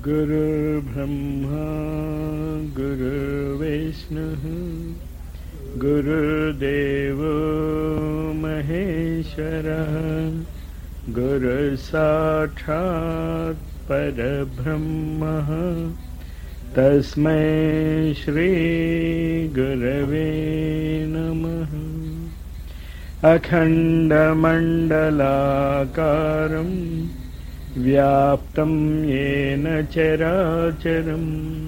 गुरुर्ब्रह्मा गुरुर्विष्णुः गुरुर्देवो महेश्वरः गुरुसाक्षात् परब्रह्मः तस्मै श्रीगुरवे नमः अखण्डमण्डलाकारम् व्याप्तं येन चराचरम्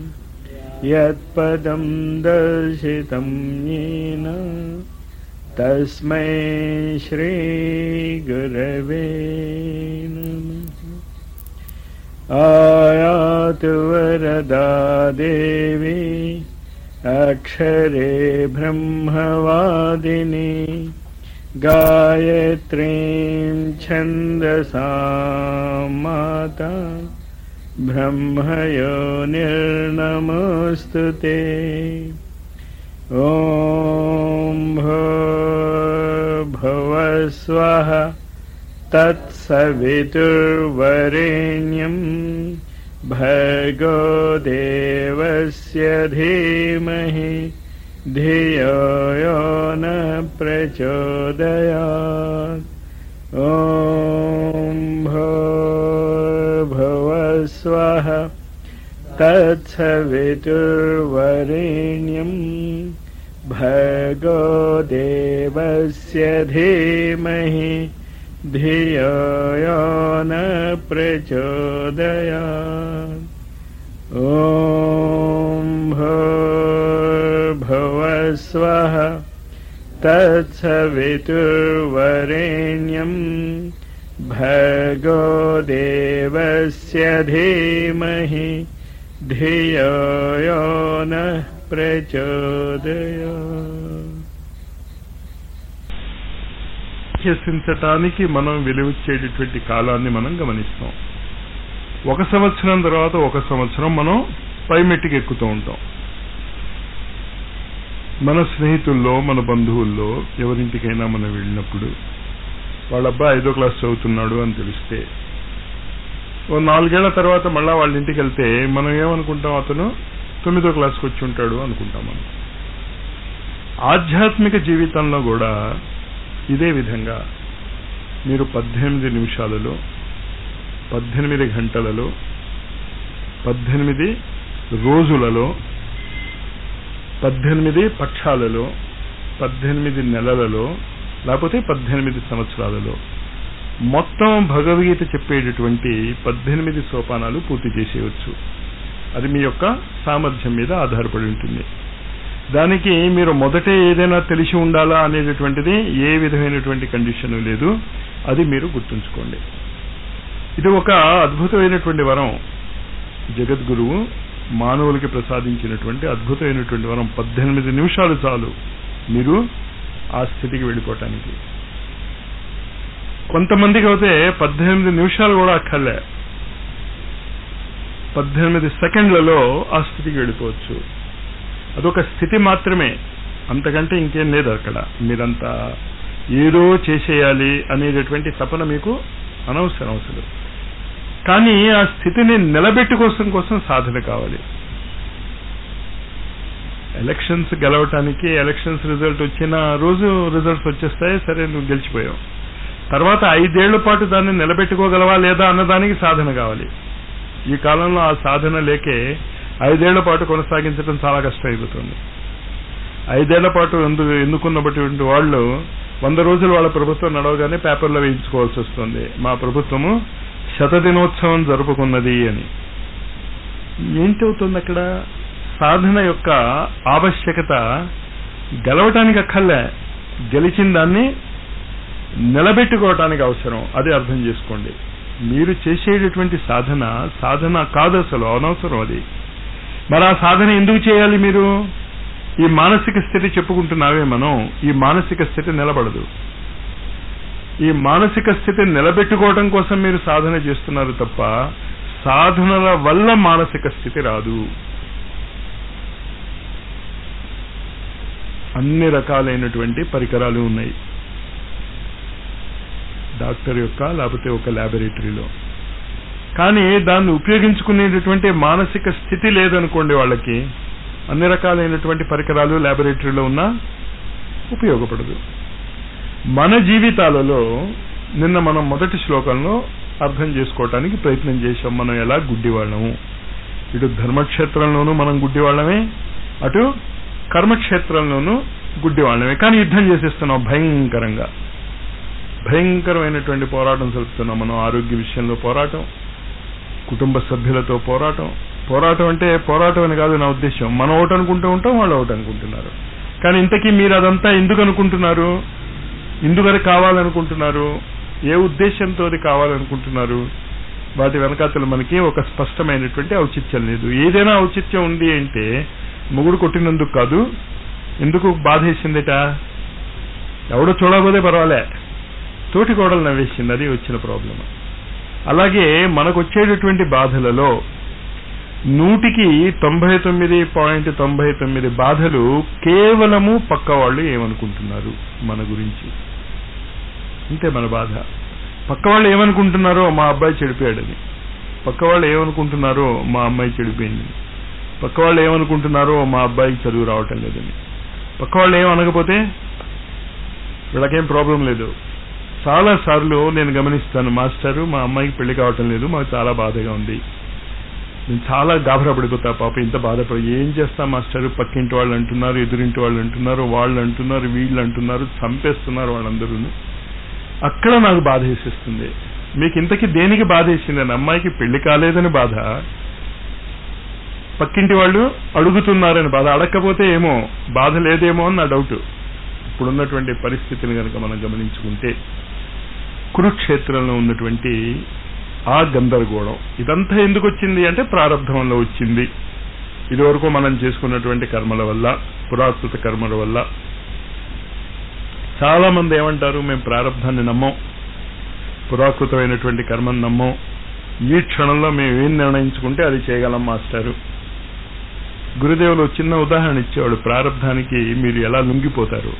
यत्पदं दर्शितं येन तस्मै श्रीगुरवे नमः आयातु वरदा देवी अक्षरे ब्रह्मवादिनी गायत्रीं छन्दसा माता ब्रह्मयो निर्नमोऽस्तु ते ॐ भवस्वः तत्सवितुर्वरेण्यं भर्गो देवस्य धीमहि धियो यो न प्रचोदयात् ॐ भवस्वः तत्सवितुर्वरेण्यं भर्गो देवस्य धीमहि धियो यो न प्रचोदयात् ॐ भवस्वः तत्सवितुर्वरेण्यं भर्गो देवस्य धीमहि धियो यो नः प्रचोदयात् అభ్యసించటానికి మనం విలువిచ్చేటటువంటి కాలాన్ని మనం గమనిస్తాం ఒక సంవత్సరం తర్వాత ఒక సంవత్సరం మనం పై మెట్టుకు ఎక్కుతూ ఉంటాం మన స్నేహితుల్లో మన బంధువుల్లో ఎవరింటికైనా మనం వెళ్ళినప్పుడు వాళ్ళ అబ్బాయి ఐదో క్లాస్ చదువుతున్నాడు అని తెలిస్తే ఓ నాలుగేళ్ల తర్వాత మళ్ళా వాళ్ళ ఇంటికి వెళ్తే మనం ఏమనుకుంటాం అతను తొమ్మిదో క్లాస్కి వచ్చి ఉంటాడు అనుకుంటాం మనం ఆధ్యాత్మిక జీవితంలో కూడా ఇదే విధంగా మీరు పద్దెనిమిది నిమిషాలలో పద్దెనిమిది గంటలలో పద్దెనిమిది రోజులలో పద్దెనిమిది పక్షాలలో పద్దెనిమిది నెలలలో లేకపోతే పద్దెనిమిది సంవత్సరాలలో మొత్తం భగవద్గీత చెప్పేటటువంటి పద్దెనిమిది సోపానాలు పూర్తి చేసేయవచ్చు అది మీ యొక్క సామర్థ్యం మీద ఆధారపడి ఉంటుంది దానికి మీరు మొదటే ఏదైనా తెలిసి ఉండాలా అనేటటువంటిది ఏ విధమైనటువంటి కండిషన్ లేదు అది మీరు గుర్తుంచుకోండి ఇది ఒక అద్భుతమైనటువంటి వరం జగద్గురువు మానవులకి ప్రసాదించినటువంటి అద్భుతమైనటువంటి వరం పద్దెనిమిది నిమిషాలు చాలు మీరు ఆ స్థితికి వెళ్ళిపోవటానికి కొంతమందికి అయితే పద్దెనిమిది నిమిషాలు కూడా అక్కర్లే పద్దెనిమిది సెకండ్లలో ఆ స్థితికి వెళ్ళిపోవచ్చు అదొక స్థితి మాత్రమే అంతకంటే ఇంకేం లేదు అక్కడ మీరంతా ఏదో చేసేయాలి అనేటటువంటి తపన మీకు అనవసరం అసలు కానీ ఆ స్థితిని నిలబెట్టుకోసం కోసం సాధన కావాలి ఎలక్షన్స్ గెలవటానికి ఎలక్షన్స్ రిజల్ట్ వచ్చిన రోజు రిజల్ట్స్ వచ్చేస్తాయి సరే నువ్వు గెలిచిపోయావు తర్వాత ఐదేళ్ల పాటు దాన్ని నిలబెట్టుకోగలవా లేదా అన్నదానికి సాధన కావాలి ఈ కాలంలో ఆ సాధన లేకే ఐదేళ్ల పాటు కొనసాగించడం చాలా కష్టమైపోతుంది ఐదేళ్ల పాటు ఎందు ఎన్నుకున్నటువంటి వాళ్ళు వంద రోజులు వాళ్ళ ప్రభుత్వం నడవగానే పేపర్లో వేయించుకోవాల్సి వస్తుంది మా ప్రభుత్వము శతదినోత్సవం జరుపుకున్నది అని ఏంటవుతుంది అక్కడ సాధన యొక్క ఆవశ్యకత గెలవటానికి అక్కర్లే గెలిచిన దాన్ని నిలబెట్టుకోవటానికి అవసరం అది అర్థం చేసుకోండి మీరు చేసేటటువంటి సాధన సాధన కాదు అసలు అనవసరం అది మరి ఆ సాధన ఎందుకు చేయాలి మీరు ఈ మానసిక స్థితి చెప్పుకుంటున్నావే మనం ఈ మానసిక స్థితి నిలబడదు ఈ మానసిక స్థితి నిలబెట్టుకోవడం కోసం మీరు సాధన చేస్తున్నారు తప్ప సాధనల వల్ల మానసిక స్థితి రాదు అన్ని రకాలైనటువంటి పరికరాలు ఉన్నాయి డాక్టర్ యొక్క లేకపోతే ఒక ల్యాబొరేటరీలో కానీ దాన్ని ఉపయోగించుకునేటటువంటి మానసిక స్థితి లేదనుకోండి వాళ్ళకి అన్ని రకాలైనటువంటి పరికరాలు ల్యాబొరేటరీలో ఉన్నా ఉపయోగపడదు మన జీవితాలలో నిన్న మనం మొదటి శ్లోకంలో అర్థం చేసుకోవటానికి ప్రయత్నం చేశాం మనం ఎలా గుడ్డివాళ్ళము ఇటు ధర్మక్షేత్రంలోనూ మనం గుడ్డివాళ్ళమే అటు కర్మక్షేత్రంలోనూ గుడ్డివాళ్ళమే కానీ యుద్ధం చేసేస్తున్నాం భయంకరంగా భయంకరమైనటువంటి పోరాటం జరుపుతున్నాం మనం ఆరోగ్య విషయంలో పోరాటం కుటుంబ సభ్యులతో పోరాటం పోరాటం అంటే పోరాటం అని కాదు నా ఉద్దేశం మనం ఒకటి అనుకుంటూ ఉంటాం వాళ్ళు ఒకటి అనుకుంటున్నారు కానీ ఇంతకీ మీరు అదంతా ఎందుకు అనుకుంటున్నారు ఎందుకు అది కావాలనుకుంటున్నారు ఏ ఉద్దేశంతో అది కావాలనుకుంటున్నారు వాటి వెనకాతలు మనకి ఒక స్పష్టమైనటువంటి ఔచిత్యం లేదు ఏదైనా ఔచిత్యం ఉంది అంటే మొగుడు కొట్టినందుకు కాదు ఎందుకు బాధేసిందిట ఎవడో చూడకపోతే పర్వాలే తోటి కోడలు నవ్వేసింది అది వచ్చిన ప్రాబ్లం అలాగే మనకు వచ్చేటటువంటి బాధలలో నూటికి తొంభై తొమ్మిది పాయింట్ తొంభై తొమ్మిది బాధలు కేవలము పక్క వాళ్ళు ఏమనుకుంటున్నారు మన గురించి అంతే మన బాధ పక్క వాళ్ళు ఏమనుకుంటున్నారో మా అబ్బాయి చెడిపోయాడని పక్క వాళ్ళు ఏమనుకుంటున్నారో మా అమ్మాయి చెడిపోయింది పక్క వాళ్ళు ఏమనుకుంటున్నారో మా అబ్బాయికి చదువు రావటం లేదని పక్క వాళ్ళు ఏమనకపోతే వీళ్ళకేం ప్రాబ్లం లేదు చాలా సార్లు నేను గమనిస్తాను మాస్టారు మా అమ్మాయికి పెళ్లి కావటం లేదు మాకు చాలా బాధగా ఉంది నేను చాలా గాభరా పడిపోతా పాప ఇంత బాధపడి ఏం చేస్తా మాస్టారు పక్కింటి వాళ్ళు అంటున్నారు ఎదురింటి వాళ్ళు అంటున్నారు వాళ్ళు అంటున్నారు వీళ్ళు అంటున్నారు చంపేస్తున్నారు వాళ్ళందరూ అక్కడ నాకు బాధ వేసేస్తుంది మీకు ఇంతకీ దేనికి బాధ వేసిందని అమ్మాయికి పెళ్లి కాలేదని బాధ పక్కింటి వాళ్ళు అడుగుతున్నారని బాధ అడగకపోతే ఏమో బాధ లేదేమో అని నా డౌట్ ఇప్పుడున్నటువంటి పరిస్థితిని కనుక మనం గమనించుకుంటే కురుక్షేత్రంలో ఉన్నటువంటి ఆ గందరగోళం ఇదంతా ఎందుకు వచ్చింది అంటే ప్రారంభంలో వచ్చింది ఇదివరకు మనం చేసుకున్నటువంటి కర్మల వల్ల పురాకృత కర్మల వల్ల చాలా మంది ఏమంటారు మేము ప్రారంభాన్ని నమ్మం పురాకృతమైనటువంటి కర్మను నమ్మం ఈ క్షణంలో మేము ఏం నిర్ణయించుకుంటే అది చేయగలం మాస్టారు గురుదేవులు చిన్న ఉదాహరణ ఇచ్చేవాడు ప్రారంధానికి మీరు ఎలా లొంగిపోతారు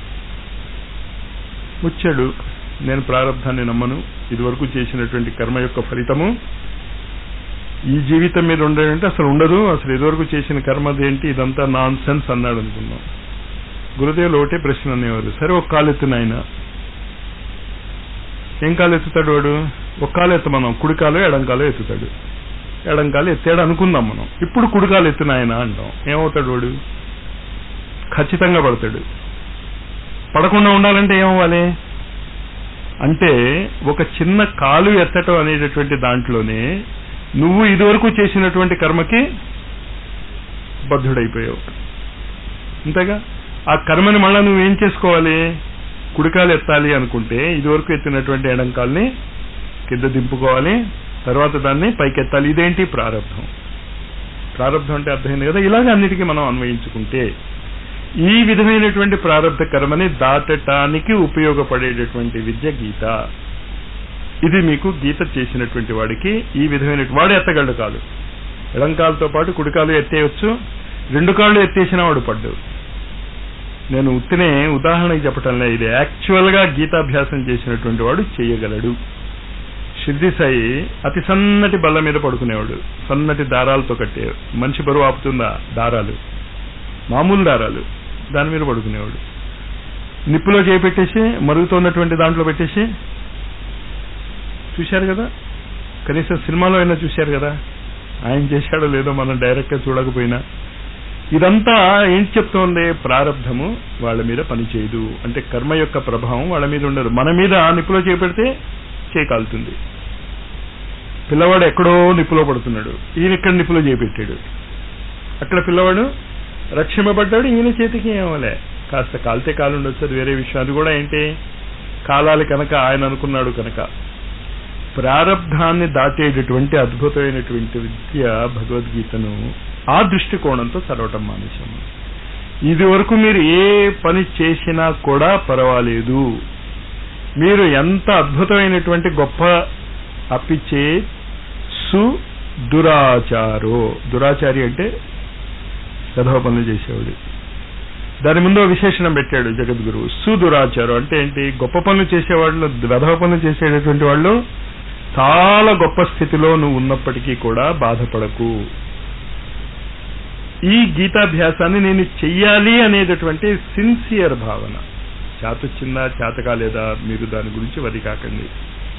వచ్చాడు నేను ప్రారంధాన్ని నమ్మను ఇదివరకు చేసినటువంటి కర్మ యొక్క ఫలితము ఈ జీవితం మీద ఉండేదంటే అసలు ఉండదు అసలు ఇదివరకు చేసిన కర్మది ఏంటి ఇదంతా నాన్ సెన్స్ అన్నాడు అనుకున్నాం గురుదేవులు ఒకటే ప్రశ్న అనేవారు సరే ఒక కాలు ఎత్తున ఆయన ఏం కాలు ఎత్తుతాడు వాడు ఒక కాలు ఎత్తు మనం కుడికాలు ఎడంకాలు ఎత్తుతాడు ఎడంకాలు ఎత్తాడు అనుకుందాం మనం ఇప్పుడు కుడికాలు ఎత్తున ఆయన అంటాం ఏమవుతాడు వాడు ఖచ్చితంగా పడతాడు పడకుండా ఉండాలంటే ఏమవ్వాలి అంటే ఒక చిన్న కాలు ఎత్తటం అనేటటువంటి దాంట్లోనే నువ్వు ఇదివరకు చేసినటువంటి కర్మకి బద్ధుడైపోయావు అంతేగా ఆ కర్మని మళ్ళా నువ్వేం చేసుకోవాలి కుడికాలు ఎత్తాలి అనుకుంటే ఇదివరకు ఎత్తినటువంటి ఎడంకాల్ని కింద దింపుకోవాలి తర్వాత దాన్ని పైకెత్తాలి ఇదేంటి ప్రారంభం ప్రారంభం అంటే అర్థమైంది కదా ఇలాగ అన్నిటికీ మనం అన్వయించుకుంటే ఈ విధమైనటువంటి ప్రారంభ కర్మని దాటటానికి ఉపయోగపడేటటువంటి విద్య గీత ఇది మీకు గీత చేసినటువంటి వాడికి ఈ విధమైన వాడు ఎత్తగలడు కాదు ఎడంకాలతో పాటు కుడికాలు ఎత్తేయచ్చు రెండు కాళ్ళు ఎత్తేసిన వాడు పడ్డు నేను ఉత్తినే ఉదాహరణకి చెప్పటంలే ఇది యాక్చువల్ గా గీతాభ్యాసం చేసినటువంటి వాడు చేయగలడు షిర్ది సాయి అతి సన్నటి బల్ల మీద పడుకునేవాడు సన్నటి దారాలతో కట్టే మనిషి బరువు ఆపుతుందా దారాలు మామూలు దారాలు దాని మీద పడుకునేవాడు నిప్పులో చేపెట్టేసి మరుగుతున్నటువంటి దాంట్లో పెట్టేసి చూశారు కదా కనీసం సినిమాలో అయినా చూశారు కదా ఆయన చేశాడో లేదో మనం డైరెక్ట్ గా చూడకపోయినా ఇదంతా ఏం చెప్తోంది ప్రారంధము వాళ్ళ మీద పనిచేయదు అంటే కర్మ యొక్క ప్రభావం వాళ్ళ మీద ఉండదు మన మీద నిప్పులో చేపెడితే చేయకాలుతుంది పిల్లవాడు ఎక్కడో నిప్పులో పడుతున్నాడు ఈయన ఇక్కడ నిప్పులో చేపెట్టాడు అక్కడ పిల్లవాడు రక్షింపబడ్డాడు ఈయన చేతికి ఏమలే కాస్త కాలితే కాలు ఉండొచ్చు అది వేరే విషయం అది కూడా ఏంటి కాలాలి కనుక ఆయన అనుకున్నాడు కనుక ప్రారంధాన్ని దాటేటటువంటి అద్భుతమైనటువంటి విద్య భగవద్గీతను ఆ దృష్టికోణంతో చదవటం మానేశాము ఇది వరకు మీరు ఏ పని చేసినా కూడా పర్వాలేదు మీరు ఎంత అద్భుతమైనటువంటి గొప్ప అప్పిచ్చే సు దురాచారో దురాచారి అంటే సదవ పనులు చేసేవాడు దాని ముందు విశేషణం పెట్టాడు జగద్గురువు సుదురాచారం అంటే ఏంటి గొప్ప పనులు చేసేవాళ్ళు వెధవ పనులు చేసేటటువంటి వాళ్ళు చాలా గొప్ప స్థితిలో నువ్వు ఉన్నప్పటికీ కూడా బాధపడకు ఈ గీతాభ్యాసాన్ని నేను చెయ్యాలి అనేటటువంటి సిన్సియర్ భావన చేతొచ్చిందా చేత కాలేదా మీరు దాని గురించి వరి కాకండి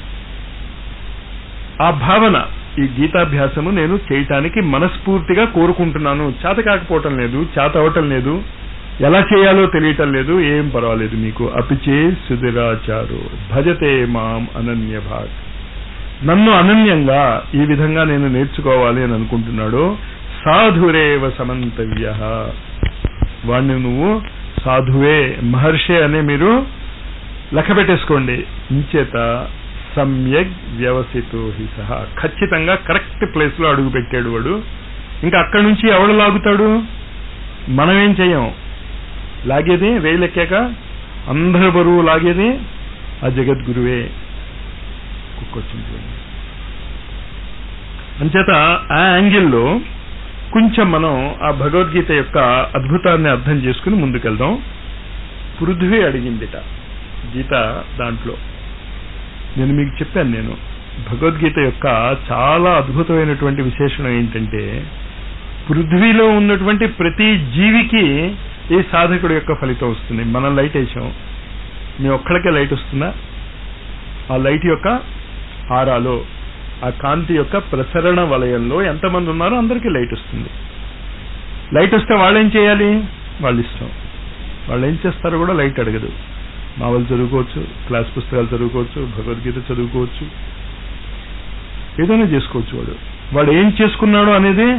ఆ భావన ఈ గీతాభ్యాసము నేను చేయటానికి మనస్ఫూర్తిగా కోరుకుంటున్నాను చేత కాకపోవటం లేదు చేత అవటం లేదు ఎలా చేయాలో తెలియటం లేదు ఏం పర్వాలేదు మీకు అపిచే సుధిరాచారు భజతే మాం అనన్య భాగ్ నన్ను అనన్యంగా ఈ విధంగా నేను నేర్చుకోవాలి అని అనుకుంటున్నాడు సాధురేవ సమంతవ్య వాణ్ణి నువ్వు సాధువే మహర్షి అనే మీరు లెక్క పెట్టేసుకోండి ఇంచేత సమ్యక్ వ్యవసితో హి సహా ఖచ్చితంగా కరెక్ట్ ప్లేస్ లో అడుగు పెట్టాడు వాడు ఇంకా అక్కడి నుంచి ఎవడు లాగుతాడు మనం ఏం చెయ్యం లాగేది రైలు ఎక్కాక అందరి బరువు లాగేది ఆ జగద్గురువే కుక్కొచ్చింది చూడండి. అంచేత ఆ యాంగిల్లో కొంచెం మనం ఆ భగవద్గీత యొక్క అద్భుతాన్ని అర్థం చేసుకుని ముందుకెళ్దాం పృథ్వీ అడిగిందిట గీత దాంట్లో నేను మీకు చెప్పాను నేను భగవద్గీత యొక్క చాలా అద్భుతమైనటువంటి విశేషణం ఏంటంటే పృథ్వీలో ఉన్నటువంటి ప్రతి జీవికి ఈ సాధకుడు యొక్క ఫలితం వస్తుంది మనం లైట్ వేసాం మీ ఒక్కడికే లైట్ వస్తుందా ఆ లైట్ యొక్క ఆరాలో ఆ కాంతి యొక్క ప్రసరణ వలయంలో ఎంతమంది ఉన్నారో అందరికీ లైట్ వస్తుంది లైట్ వస్తే వాళ్ళు ఏం చేయాలి వాళ్ళు ఇష్టం వాళ్ళు ఏం చేస్తారో కూడా లైట్ అడగదు నావల్ చదువుకోవచ్చు క్లాస్ పుస్తకాలు చదువుకోవచ్చు భగవద్గీత చదువుకోవచ్చు ఏదైనా చేసుకోవచ్చు వాడు వాడు ఏం చేసుకున్నాడు అనేది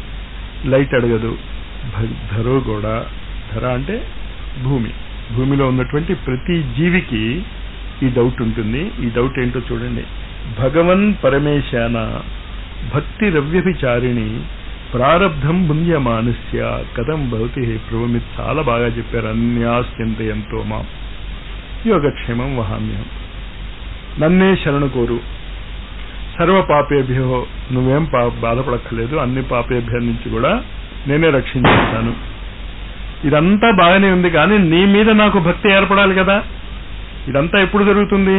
లైట్ అడగదు భ- ధరో కూడా ధర అంటే భూమి భూమిలో ఉన్నటువంటి ప్రతి జీవికి ఈ డౌట్ ఉంటుంది ఈ డౌట్ ఏంటో చూడండి భగవన్ పరమేశాన భక్తి రవ్యభిచారిణి ప్రారబ్ధం పుణ్యమానస్య కథం భవతి హే ప్రభు మీరు చాలా బాగా చెప్పారు అన్యాస్యంతయంతో మా యోగక్షేమం వహామ్యం నన్నే శరణు కోరు సర్వ పాపేభ్యో నువ్వేం పా బాధపడక్కర్లేదు అన్ని పాపేభ్య నుంచి కూడా నేనే రక్షించేస్తాను ఇదంతా బాగానే ఉంది కానీ నీ మీద నాకు భక్తి ఏర్పడాలి కదా ఇదంతా ఎప్పుడు జరుగుతుంది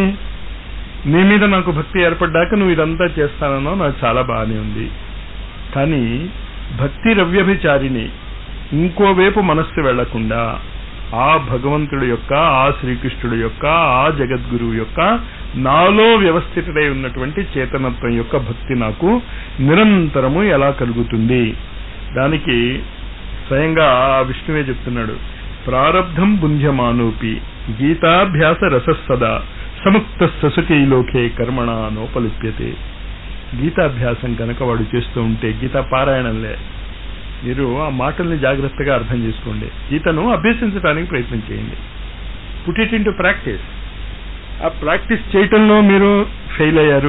నీ మీద నాకు భక్తి ఏర్పడ్డాక నువ్వు ఇదంతా చేస్తానో నాకు చాలా బాగానే ఉంది కానీ భక్తి రవ్యభిచారిని ఇంకోవైపు మనస్సు వెళ్లకుండా ఆ భగవంతుడి యొక్క ఆ శ్రీకృష్ణుడి యొక్క ఆ జగద్గురువు యొక్క నాలో వ్యవస్థితుడై ఉన్నటువంటి చేతనత్వం యొక్క భక్తి నాకు నిరంతరము ఎలా కలుగుతుంది దానికి స్వయంగా ఆ విష్ణువే చెప్తున్నాడు ప్రారబ్ధం బుంధ్యమానోపి గీతాభ్యాస రసస్సదా సముక్త ససుకీ లోకే కర్మణ నోపలిప్యతే గీతాభ్యాసం కనుక వాడు చేస్తూ ఉంటే గీతా పారాయణంలే మీరు ఆ మాటల్ని జాగ్రత్తగా అర్థం చేసుకోండి గీతను అభ్యసించడానికి ప్రయత్నం చేయండి put it into practice ఆ ప్రాక్టీస్ చేయటంలో మీరు ఫెయిల్ అయ్యారు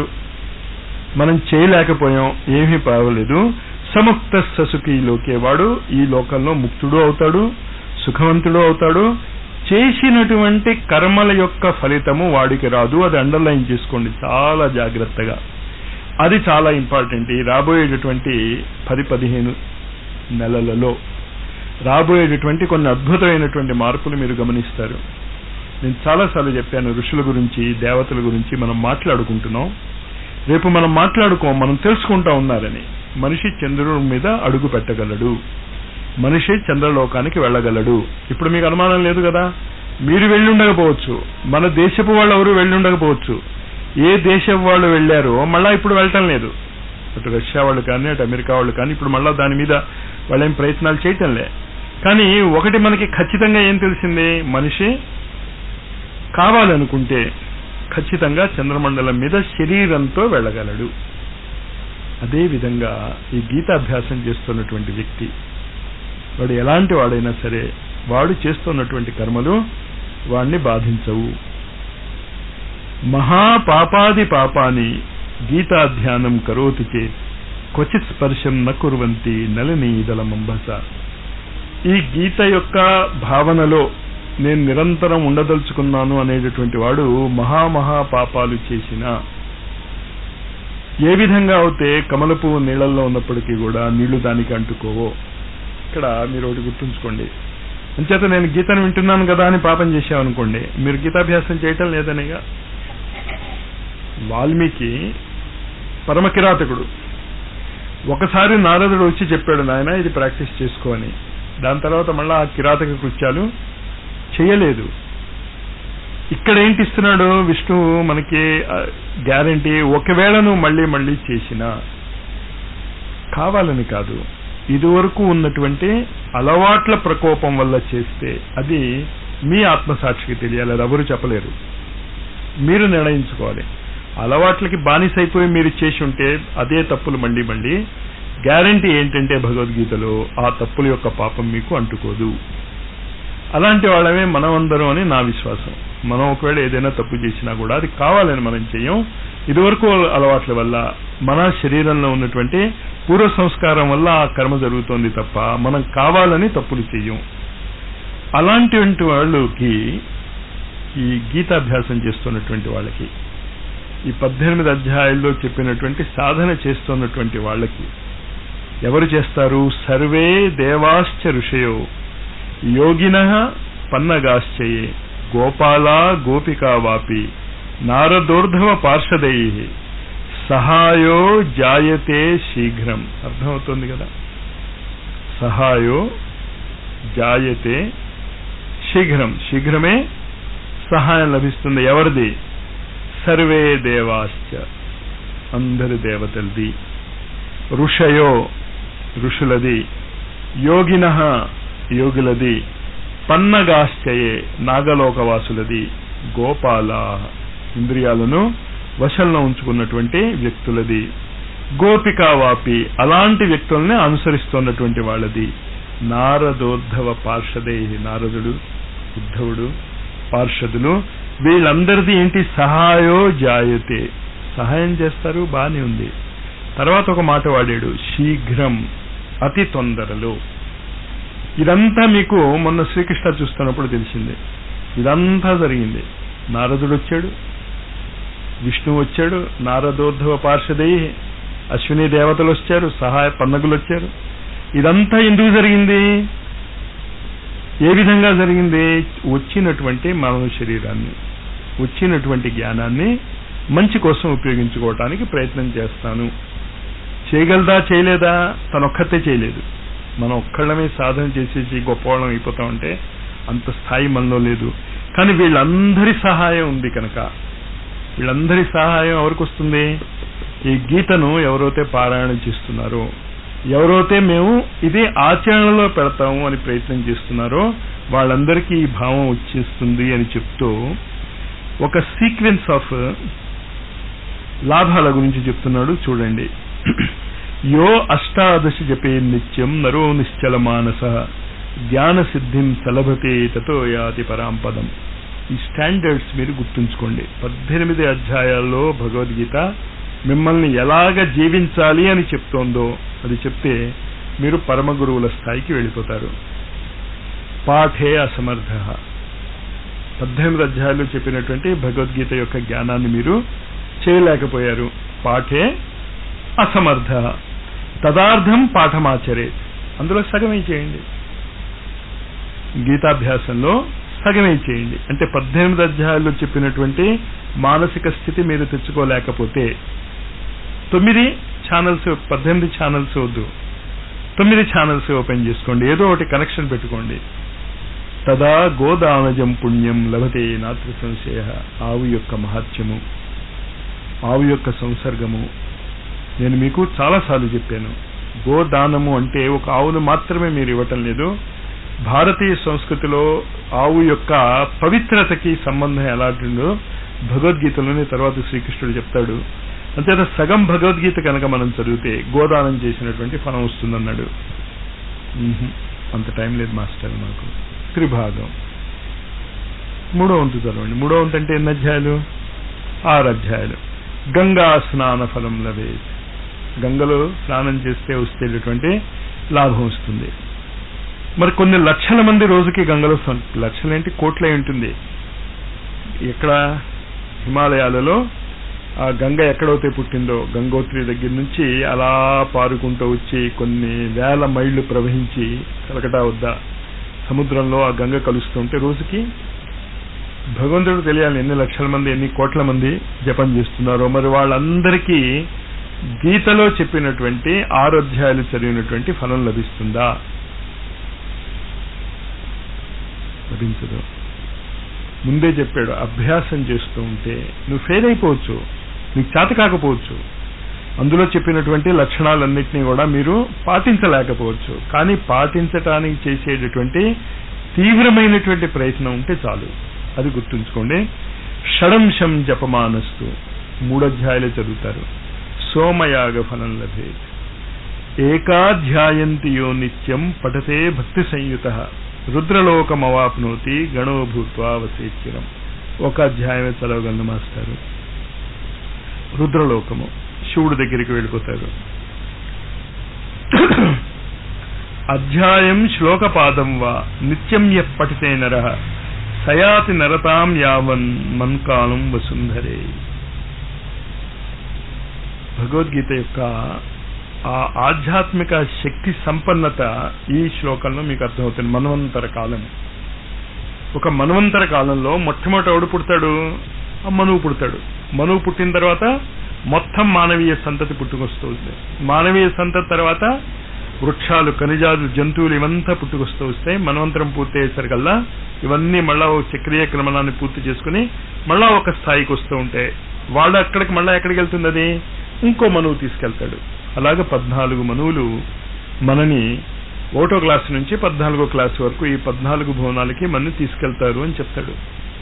మనం చేయలేకపోయాం ఏమీ పర్వాలేదు సముక్త ససుకి లోకే వాడు ఈ లోకంలో ముక్తుడు అవుతాడు సుఖవంతుడు అవుతాడు చేసినటువంటి కర్మల యొక్క ఫలితము వాడికి రాదు అది అండర్లైన్ చేసుకోండి చాలా జాగ్రత్తగా అది చాలా ఇంపార్టెంట్ ఈ రాబోయేటటువంటి పది పదిహేను నెలలలో రాబోయేటటువంటి కొన్ని అద్భుతమైనటువంటి మార్పులు మీరు గమనిస్తారు నేను చాలాసార్లు చెప్పాను ఋషుల గురించి దేవతల గురించి మనం మాట్లాడుకుంటున్నాం రేపు మనం మాట్లాడుకో మనం తెలుసుకుంటా ఉన్నారని మనిషి చంద్రుడి మీద అడుగు పెట్టగలడు మనిషి చంద్రలోకానికి వెళ్ళగలడు ఇప్పుడు మీకు అనుమానం లేదు కదా మీరు వెళ్ళి ఉండకపోవచ్చు మన దేశపు వాళ్ళు ఎవరు వెళ్ళి ఉండకపోవచ్చు ఏ దేశం వాళ్ళు వెళ్ళారో మళ్ళా ఇప్పుడు వెళ్ళటం లేదు అటు రష్యా వాళ్ళు కానీ అటు అమెరికా వాళ్ళు కానీ ఇప్పుడు మళ్ళా దాని మీద వాళ్ళేం ప్రయత్నాలు చేయటంలే కానీ ఒకటి మనకి ఖచ్చితంగా ఏం తెలిసింది మనిషి కావాలనుకుంటే ఖచ్చితంగా చంద్రమండలం మీద శరీరంతో వెళ్ళగలడు అదే విధంగా ఈ గీతాభ్యాసం చేస్తున్నటువంటి వ్యక్తి వాడు ఎలాంటి వాడైనా సరే వాడు చేస్తున్నటువంటి కర్మలు వాణ్ణి బాధించవు మహాపాపాది పాపాని గీతాధ్యానం కరోతి చేత్ క్వచిత్ స్పర్శం న కుర్వంతి నలినీదలమంబస ఈ గీత యొక్క భావనలో నేను నిరంతరం ఉండదలుచుకున్నాను అనేటటువంటి వాడు మహామహా పాపాలు చేసిన ఏ విధంగా అయితే కమల పువ్వు నీళ్ళల్లో ఉన్నప్పటికీ కూడా నీళ్లు దానికి అంటుకోవో ఇక్కడ మీరు ఒకటి గుర్తుంచుకోండి అంచేత నేను గీతను వింటున్నాను కదా అని పాపం చేశామనుకోండి మీరు గీతాభ్యాసం చేయటం లేదనేగా వాల్మీకి పరమ కిరాతకుడు ఒకసారి నారదుడు వచ్చి చెప్పాడు నాయన ఇది ప్రాక్టీస్ చేసుకో అని దాని తర్వాత మళ్ళీ ఆ కిరాతక కృత్యాలు చేయలేదు ఇక్కడ ఏంటి ఇస్తున్నాడు విష్ణువు మనకి గ్యారంటీ ఒకవేళ నువ్వు మళ్ళీ మళ్ళీ చేసినా కావాలని కాదు ఇదివరకు ఉన్నటువంటి అలవాట్ల ప్రకోపం వల్ల చేస్తే అది మీ ఆత్మసాక్షికి తెలియాలి అది ఎవరు చెప్పలేరు మీరు నిర్ణయించుకోవాలి అలవాట్లకి బానిసైపోయి మీరు చేసి ఉంటే అదే తప్పులు మళ్ళీ మళ్ళీ గ్యారంటీ ఏంటంటే భగవద్గీతలో ఆ తప్పుల యొక్క పాపం మీకు అంటుకోదు అలాంటి వాళ్ళమే మనమందరం అని నా విశ్వాసం మనం ఒకవేళ ఏదైనా తప్పు చేసినా కూడా అది కావాలని మనం చెయ్యం ఇదివరకు అలవాట్ల వల్ల మన శరీరంలో ఉన్నటువంటి పూర్వ సంస్కారం వల్ల ఆ కర్మ జరుగుతోంది తప్ప మనం కావాలని తప్పులు చెయ్యం అలాంటి వాళ్ళకి ఈ గీతాభ్యాసం చేస్తున్నటువంటి వాళ్ళకి ఈ పద్దెనిమిది అధ్యాయాల్లో చెప్పినటువంటి సాధన చేస్తున్నటువంటి వాళ్ళకి ఎవరు చేస్తారు సర్వే దేవాశ్చ ఋషయో యోగిన పన్నగాశ్చయే గోపాల గోపికా వాపి నారదోర్ధవ పార్షదై సహాయో జాయతే శీఘ్రం అర్థమవుతుంది కదా సహాయో జాయతే శీఘ్రం శీఘ్రమే సహాయం లభిస్తుంది ఎవరిది సర్వే దేవాశ్చ అందరి దేవతలది ఋషయో ఋషులది యోగిన యోగులది పన్నగాశ్చయే నాగలోకవాసులది గోపాల ఇంద్రియాలను వశంలో ఉంచుకున్నటువంటి వ్యక్తులది గోపికావాపి అలాంటి వ్యక్తుల్ని అనుసరిస్తున్నటువంటి వాళ్ళది నారదోద్ధవ పార్షదే నారదుడు ఉద్ధవుడు పార్షదులు వీళ్ళందరిది ఏంటి సహాయో జాయతే సహాయం చేస్తారు బానే ఉంది తర్వాత ఒక మాట వాడాడు శీఘ్రం అతి తొందరలో ఇదంతా మీకు మొన్న శ్రీకృష్ణ చూస్తున్నప్పుడు తెలిసింది ఇదంతా జరిగింది నారదుడు వచ్చాడు విష్ణువు వచ్చాడు నారదోద్ధవ పార్షదయ్యి అశ్విని దేవతలు వచ్చారు సహాయ పన్నగులు వచ్చారు ఇదంతా ఎందుకు జరిగింది ఏ విధంగా జరిగింది వచ్చినటువంటి మానవ శరీరాన్ని వచ్చినటువంటి జ్ఞానాన్ని మంచి కోసం ఉపయోగించుకోవటానికి ప్రయత్నం చేస్తాను చేయగలదా చేయలేదా తనొక్కతే చేయలేదు మనం ఒక్కళ్ళమే సాధన చేసేసి గొప్పవాళ్ళం అయిపోతామంటే అంత స్థాయి మనలో లేదు కానీ వీళ్ళందరి సహాయం ఉంది కనుక వీళ్ళందరి సహాయం ఎవరికి వస్తుంది ఈ గీతను ఎవరైతే పారాయణం చేస్తున్నారో ఎవరైతే మేము ఇది ఆచరణలో పెడతాము అని ప్రయత్నం చేస్తున్నారో వాళ్ళందరికీ ఈ భావం వచ్చేస్తుంది అని చెప్తూ ఒక సీక్వెన్స్ ఆఫ్ లాభాల గురించి చెప్తున్నాడు చూడండి యో అష్టాదశ జపే నిత్యం నరో నిశ్చల మానస జ్ఞాన సిద్ధిం సలభతే తతో యాతి పరాంపదం ఈ స్టాండర్డ్స్ మీరు గుర్తుంచుకోండి పద్దెనిమిది అధ్యాయాల్లో భగవద్గీత మిమ్మల్ని ఎలాగ జీవించాలి అని చెప్తోందో అది చెప్తే మీరు పరమ గురువుల స్థాయికి వెళ్ళిపోతారు పాఠే అసమర్థ పద్దెనిమిది అధ్యాయాలు చెప్పినటువంటి భగవద్గీత యొక్క జ్ఞానాన్ని మీరు చేయలేకపోయారు పాఠే అసమర్థ తదార్థం పాఠమాచరే అందులో సగమే చేయండి గీతాభ్యాసంలో సగమే చేయండి అంటే పద్దెనిమిది అధ్యాయాల్లో చెప్పినటువంటి మానసిక స్థితి మీరు తెచ్చుకోలేకపోతే తొమ్మిది ఛానల్స్ పద్దెనిమిది ఛానల్స్ వద్దు తొమ్మిది ఛానల్స్ ఓపెన్ చేసుకోండి ఏదో ఒకటి కనెక్షన్ పెట్టుకోండి తదా గోదానజం పుణ్యం లభతే నాతృ సంశయ ఆవు యొక్క మహత్యము ఆవు యొక్క సంసర్గము నేను మీకు చాలాసార్లు చెప్పాను గోదానము అంటే ఒక ఆవును మాత్రమే మీరు ఇవ్వటం లేదు భారతీయ సంస్కృతిలో ఆవు యొక్క పవిత్రతకి సంబంధం ఎలాంటిదో భగవద్గీతలోని తర్వాత శ్రీకృష్ణుడు చెప్తాడు అంతేత సగం భగవద్గీత కనుక మనం చదివితే గోదానం చేసినటువంటి ఫలం వస్తుందన్నాడు అంత టైం లేదు మాస్టర్ మాకు త్రిభాగం మూడో వంతు చదవండి మూడో వంతు అంటే ఎన్ని అధ్యాయాలు ఆరు అధ్యాయాలు గంగా స్నాన ఫలం లభే గంగలో స్నానం చేస్తే వస్తేటటువంటి లాభం వస్తుంది మరి కొన్ని లక్షల మంది రోజుకి గంగలో లక్షలేంటి కోట్లై ఉంటుంది ఇక్కడ హిమాలయాలలో ఆ గంగ ఎక్కడైతే పుట్టిందో గంగోత్రి దగ్గర నుంచి అలా పారుకుంటూ వచ్చి కొన్ని వేల మైళ్లు ప్రవహించి కలకటా వద్ద సముద్రంలో ఆ గంగ కలుస్తుంటే రోజుకి భగవంతుడు తెలియాలి ఎన్ని లక్షల మంది ఎన్ని కోట్ల మంది జపం చేస్తున్నారో మరి వాళ్ళందరికీ గీతలో చెప్పినటువంటి ఆరు అధ్యాయాలు చదివినటువంటి ఫలం లభిస్తుందా లభించదు ముందే చెప్పాడు అభ్యాసం చేస్తూ ఉంటే నువ్వు ఫెయిల్ అయిపోవచ్చు నీకు చేత కాకపోవచ్చు అందులో చెప్పినటువంటి లక్షణాలన్నింటినీ కూడా మీరు పాటించలేకపోవచ్చు కానీ పాటించటానికి చేసేటటువంటి తీవ్రమైనటువంటి ప్రయత్నం ఉంటే చాలు అది గుర్తుంచుకోండి షడంశం జపమానస్తు మూడధ్యాయులు చదువుతారు సోమయాగ ఫలం లభేత్ ఏకాధ్యాయంతి యో నిత్యం పఠతే భక్తి సంయుత రుద్రలోకమవాప్నోతి గణో భూత్వా వసేచ్చిరం ఒక అధ్యాయమే చదవగలను మాస్టారు రుద్రలోకము శివుడి దగ్గరికి వెళ్ళిపోతారు అధ్యాయం శ్లోకపాదం వా నిత్యం యః పఠితే నర సయాతి నరతాం యావన్ మన్కాలం వసుంధరే భగవద్గీత యొక్క ఆ ఆధ్యాత్మిక శక్తి సంపన్నత ఈ శ్లోకంలో మీకు అర్థమవుతుంది మన్వంతర కాలం ఒక మన్వంతర కాలంలో మొట్టమొదటి ఎవడు పుడతాడు ఆ మనువు పుడతాడు మనువు పుట్టిన తర్వాత మొత్తం మానవీయ సంతతి పుట్టుకొస్తుంది మానవీయ సంతతి తర్వాత వృక్షాలు ఖనిజాలు జంతువులు ఇవంతా పుట్టుకొస్తూ వస్తాయి మనవంతరం పూర్తి అయ్యేసరికల్లా ఇవన్నీ మళ్ళా ఒక చక్రీయ క్రమణాన్ని పూర్తి చేసుకుని మళ్ళా ఒక స్థాయికి వస్తూ ఉంటాయి వాళ్ళు అక్కడికి మళ్ళా ఎక్కడికి వెళ్తుంది అది ఇంకో మనువు తీసుకెళ్తాడు అలాగే పద్నాలుగు మనువులు మనని ఒకటో క్లాస్ నుంచి పద్నాలుగో క్లాస్ వరకు ఈ పద్నాలుగు భవనాలకి మనని తీసుకెళ్తారు అని చెప్తాడు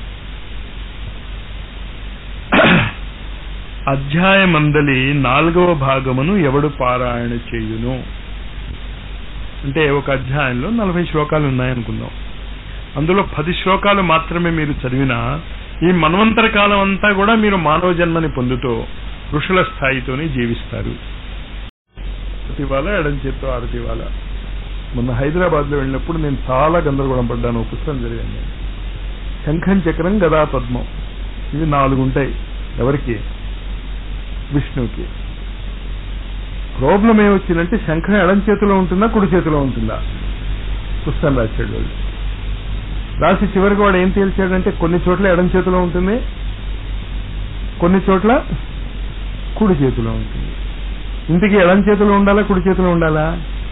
అధ్యాయమందలి నాలుగవ భాగమును ఎవడు పారాయణ చేయును అంటే ఒక అధ్యాయంలో నలభై శ్లోకాలు ఉన్నాయనుకుందాం అందులో పది శ్లోకాలు మాత్రమే మీరు చదివినా ఈ మన్వంతర కాలం అంతా కూడా మీరు మానవ జన్మని పొందుతూ ఋషుల స్థాయితోనే జీవిస్తారు ఇవాళ ఎడం చేత్తో ఆరతి ఇవాళ మొన్న హైదరాబాద్ లో వెళ్ళినప్పుడు నేను చాలా గందరగోళం పడ్డాను ఒక పుస్తకం జరిగింది శంఖం చక్రం గదా పద్మం ఇవి నాలుగు ఉంటాయి ఎవరికి విష్ణువుకి ప్రాబ్లం ఏమొచ్చిందంటే శంఖం ఎడం చేతిలో ఉంటుందా కుడి చేతిలో ఉంటుందా పుస్తకం రాశాడు వాళ్ళు రాసి చివరికి వాడు ఏం తేల్చాడంటే కొన్ని చోట్ల ఎడం చేతిలో ఉంటుంది కొన్ని చోట్ల కుడి చేతిలో ఉంటుంది ఇంటికి ఎడం చేతిలో ఉండాలా కుడి చేతిలో ఉండాలా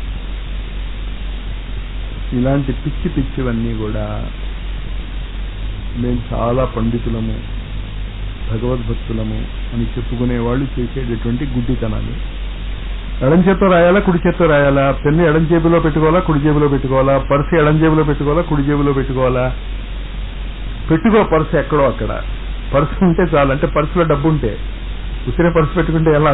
ఇలాంటి పిచ్చి పిచ్చివన్నీ కూడా మేము చాలా పండితులము భగవద్భక్తులము అని చెప్పుకునే వాళ్ళు చేసేటటువంటి గుడ్డితనాలు ఎడం చేత్తో రాయాలా కుడి చేత్తో రాయాలా పెన్ను ఎడం జేబులో పెట్టుకోవాలా కుడి జేబులో పెట్టుకోవాలా పర్సు ఎడం జేబులో పెట్టుకోవాలా కుడి జేబులో పెట్టుకోవాలా పెట్టుకో పర్సు ఎక్కడో అక్కడ పర్సు ఉంటే చాలు అంటే పర్సులో డబ్బు ఉంటే ఉసిరే పర్సు పెట్టుకుంటే ఎలా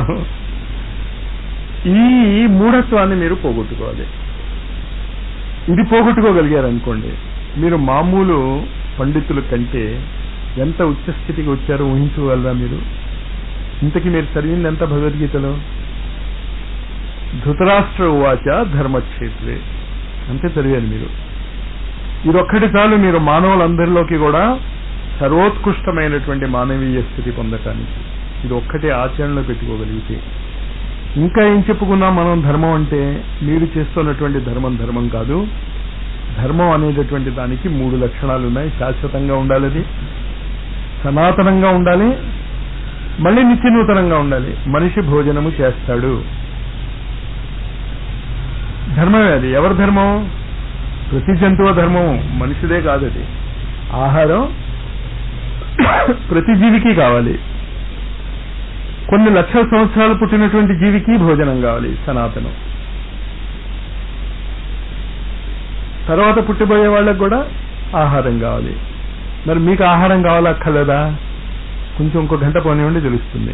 ఈ మూఢత్వాన్ని మీరు పోగొట్టుకోవాలి ఇది పోగొట్టుకోగలిగారు అనుకోండి మీరు మామూలు పండితుల కంటే ఎంత ఉచ్చ స్థితికి వచ్చారో ఊహించుకోగలరా మీరు ఇంతకీ మీరు చదివింది ఎంత భగవద్గీతలో ధృతరాష్ట్ర ఉవాచ ధర్మక్షేత్రే అంతే చదివారు మీరు ఇదొక్కటి చాలు మీరు మానవులందరిలోకి కూడా సర్వోత్కృష్టమైనటువంటి మానవీయ స్థితి పొందటానికి ఇది ఒక్కటే ఆచరణలో పెట్టుకోగలిగితే ఇంకా ఏం చెప్పుకున్నాం మనం ధర్మం అంటే మీరు చేస్తున్నటువంటి ధర్మం ధర్మం కాదు ధర్మం అనేటటువంటి దానికి మూడు లక్షణాలు ఉన్నాయి శాశ్వతంగా ఉండాలి అది సనాతనంగా ఉండాలి మళ్ళీ నిత్య నూతనంగా ఉండాలి మనిషి భోజనము చేస్తాడు ధర్మమే అది ఎవరి ధర్మం ప్రతి జంతువు ధర్మం మనిషిదే కాదు అది ఆహారం ప్రతి జీవికి కావాలి కొన్ని లక్షల సంవత్సరాలు పుట్టినటువంటి జీవికి భోజనం కావాలి సనాతనం తర్వాత పుట్టిపోయే వాళ్ళకు కూడా ఆహారం కావాలి మరి మీకు ఆహారం కావాలా అక్కర్లేదా కొంచెం ఇంకో గంట పోనివ్వండి తెలుస్తుంది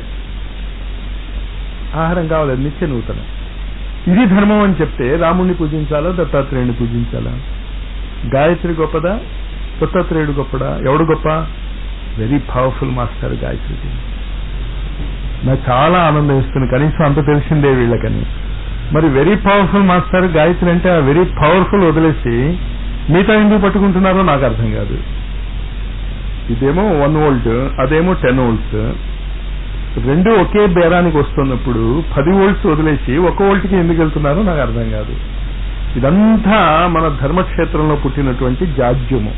ఆహారం కావాలి అది నిత్య నూతనం ఇది ధర్మం అని చెప్తే రాముణ్ణి పూజించాలా దత్తాత్రేయుని పూజించాలా గాయత్రి గొప్పదా దత్తాత్రేయుడు గొప్పదా ఎవడు గొప్ప వెరీ పవర్ఫుల్ మాస్టర్ గాయత్రి నాకు చాలా ఆనందం ఇస్తుంది కనీసం అంత తెలిసిందే వీళ్ళకని మరి వెరీ పవర్ఫుల్ మాస్టర్ గాయత్రి అంటే ఆ వెరీ పవర్ఫుల్ వదిలేసి మిగతా ఎందుకు పట్టుకుంటున్నారో నాకు అర్థం కాదు ఇదేమో వన్ వోల్ట్ అదేమో టెన్ వోల్ట్స్ రెండు ఒకే బేరానికి వస్తున్నప్పుడు పది వోల్ట్స్ వదిలేసి ఒక వోల్ట్కి ఎందుకు వెళ్తున్నారో నాకు అర్థం కాదు ఇదంతా మన ధర్మక్షేత్రంలో పుట్టినటువంటి జాడ్యము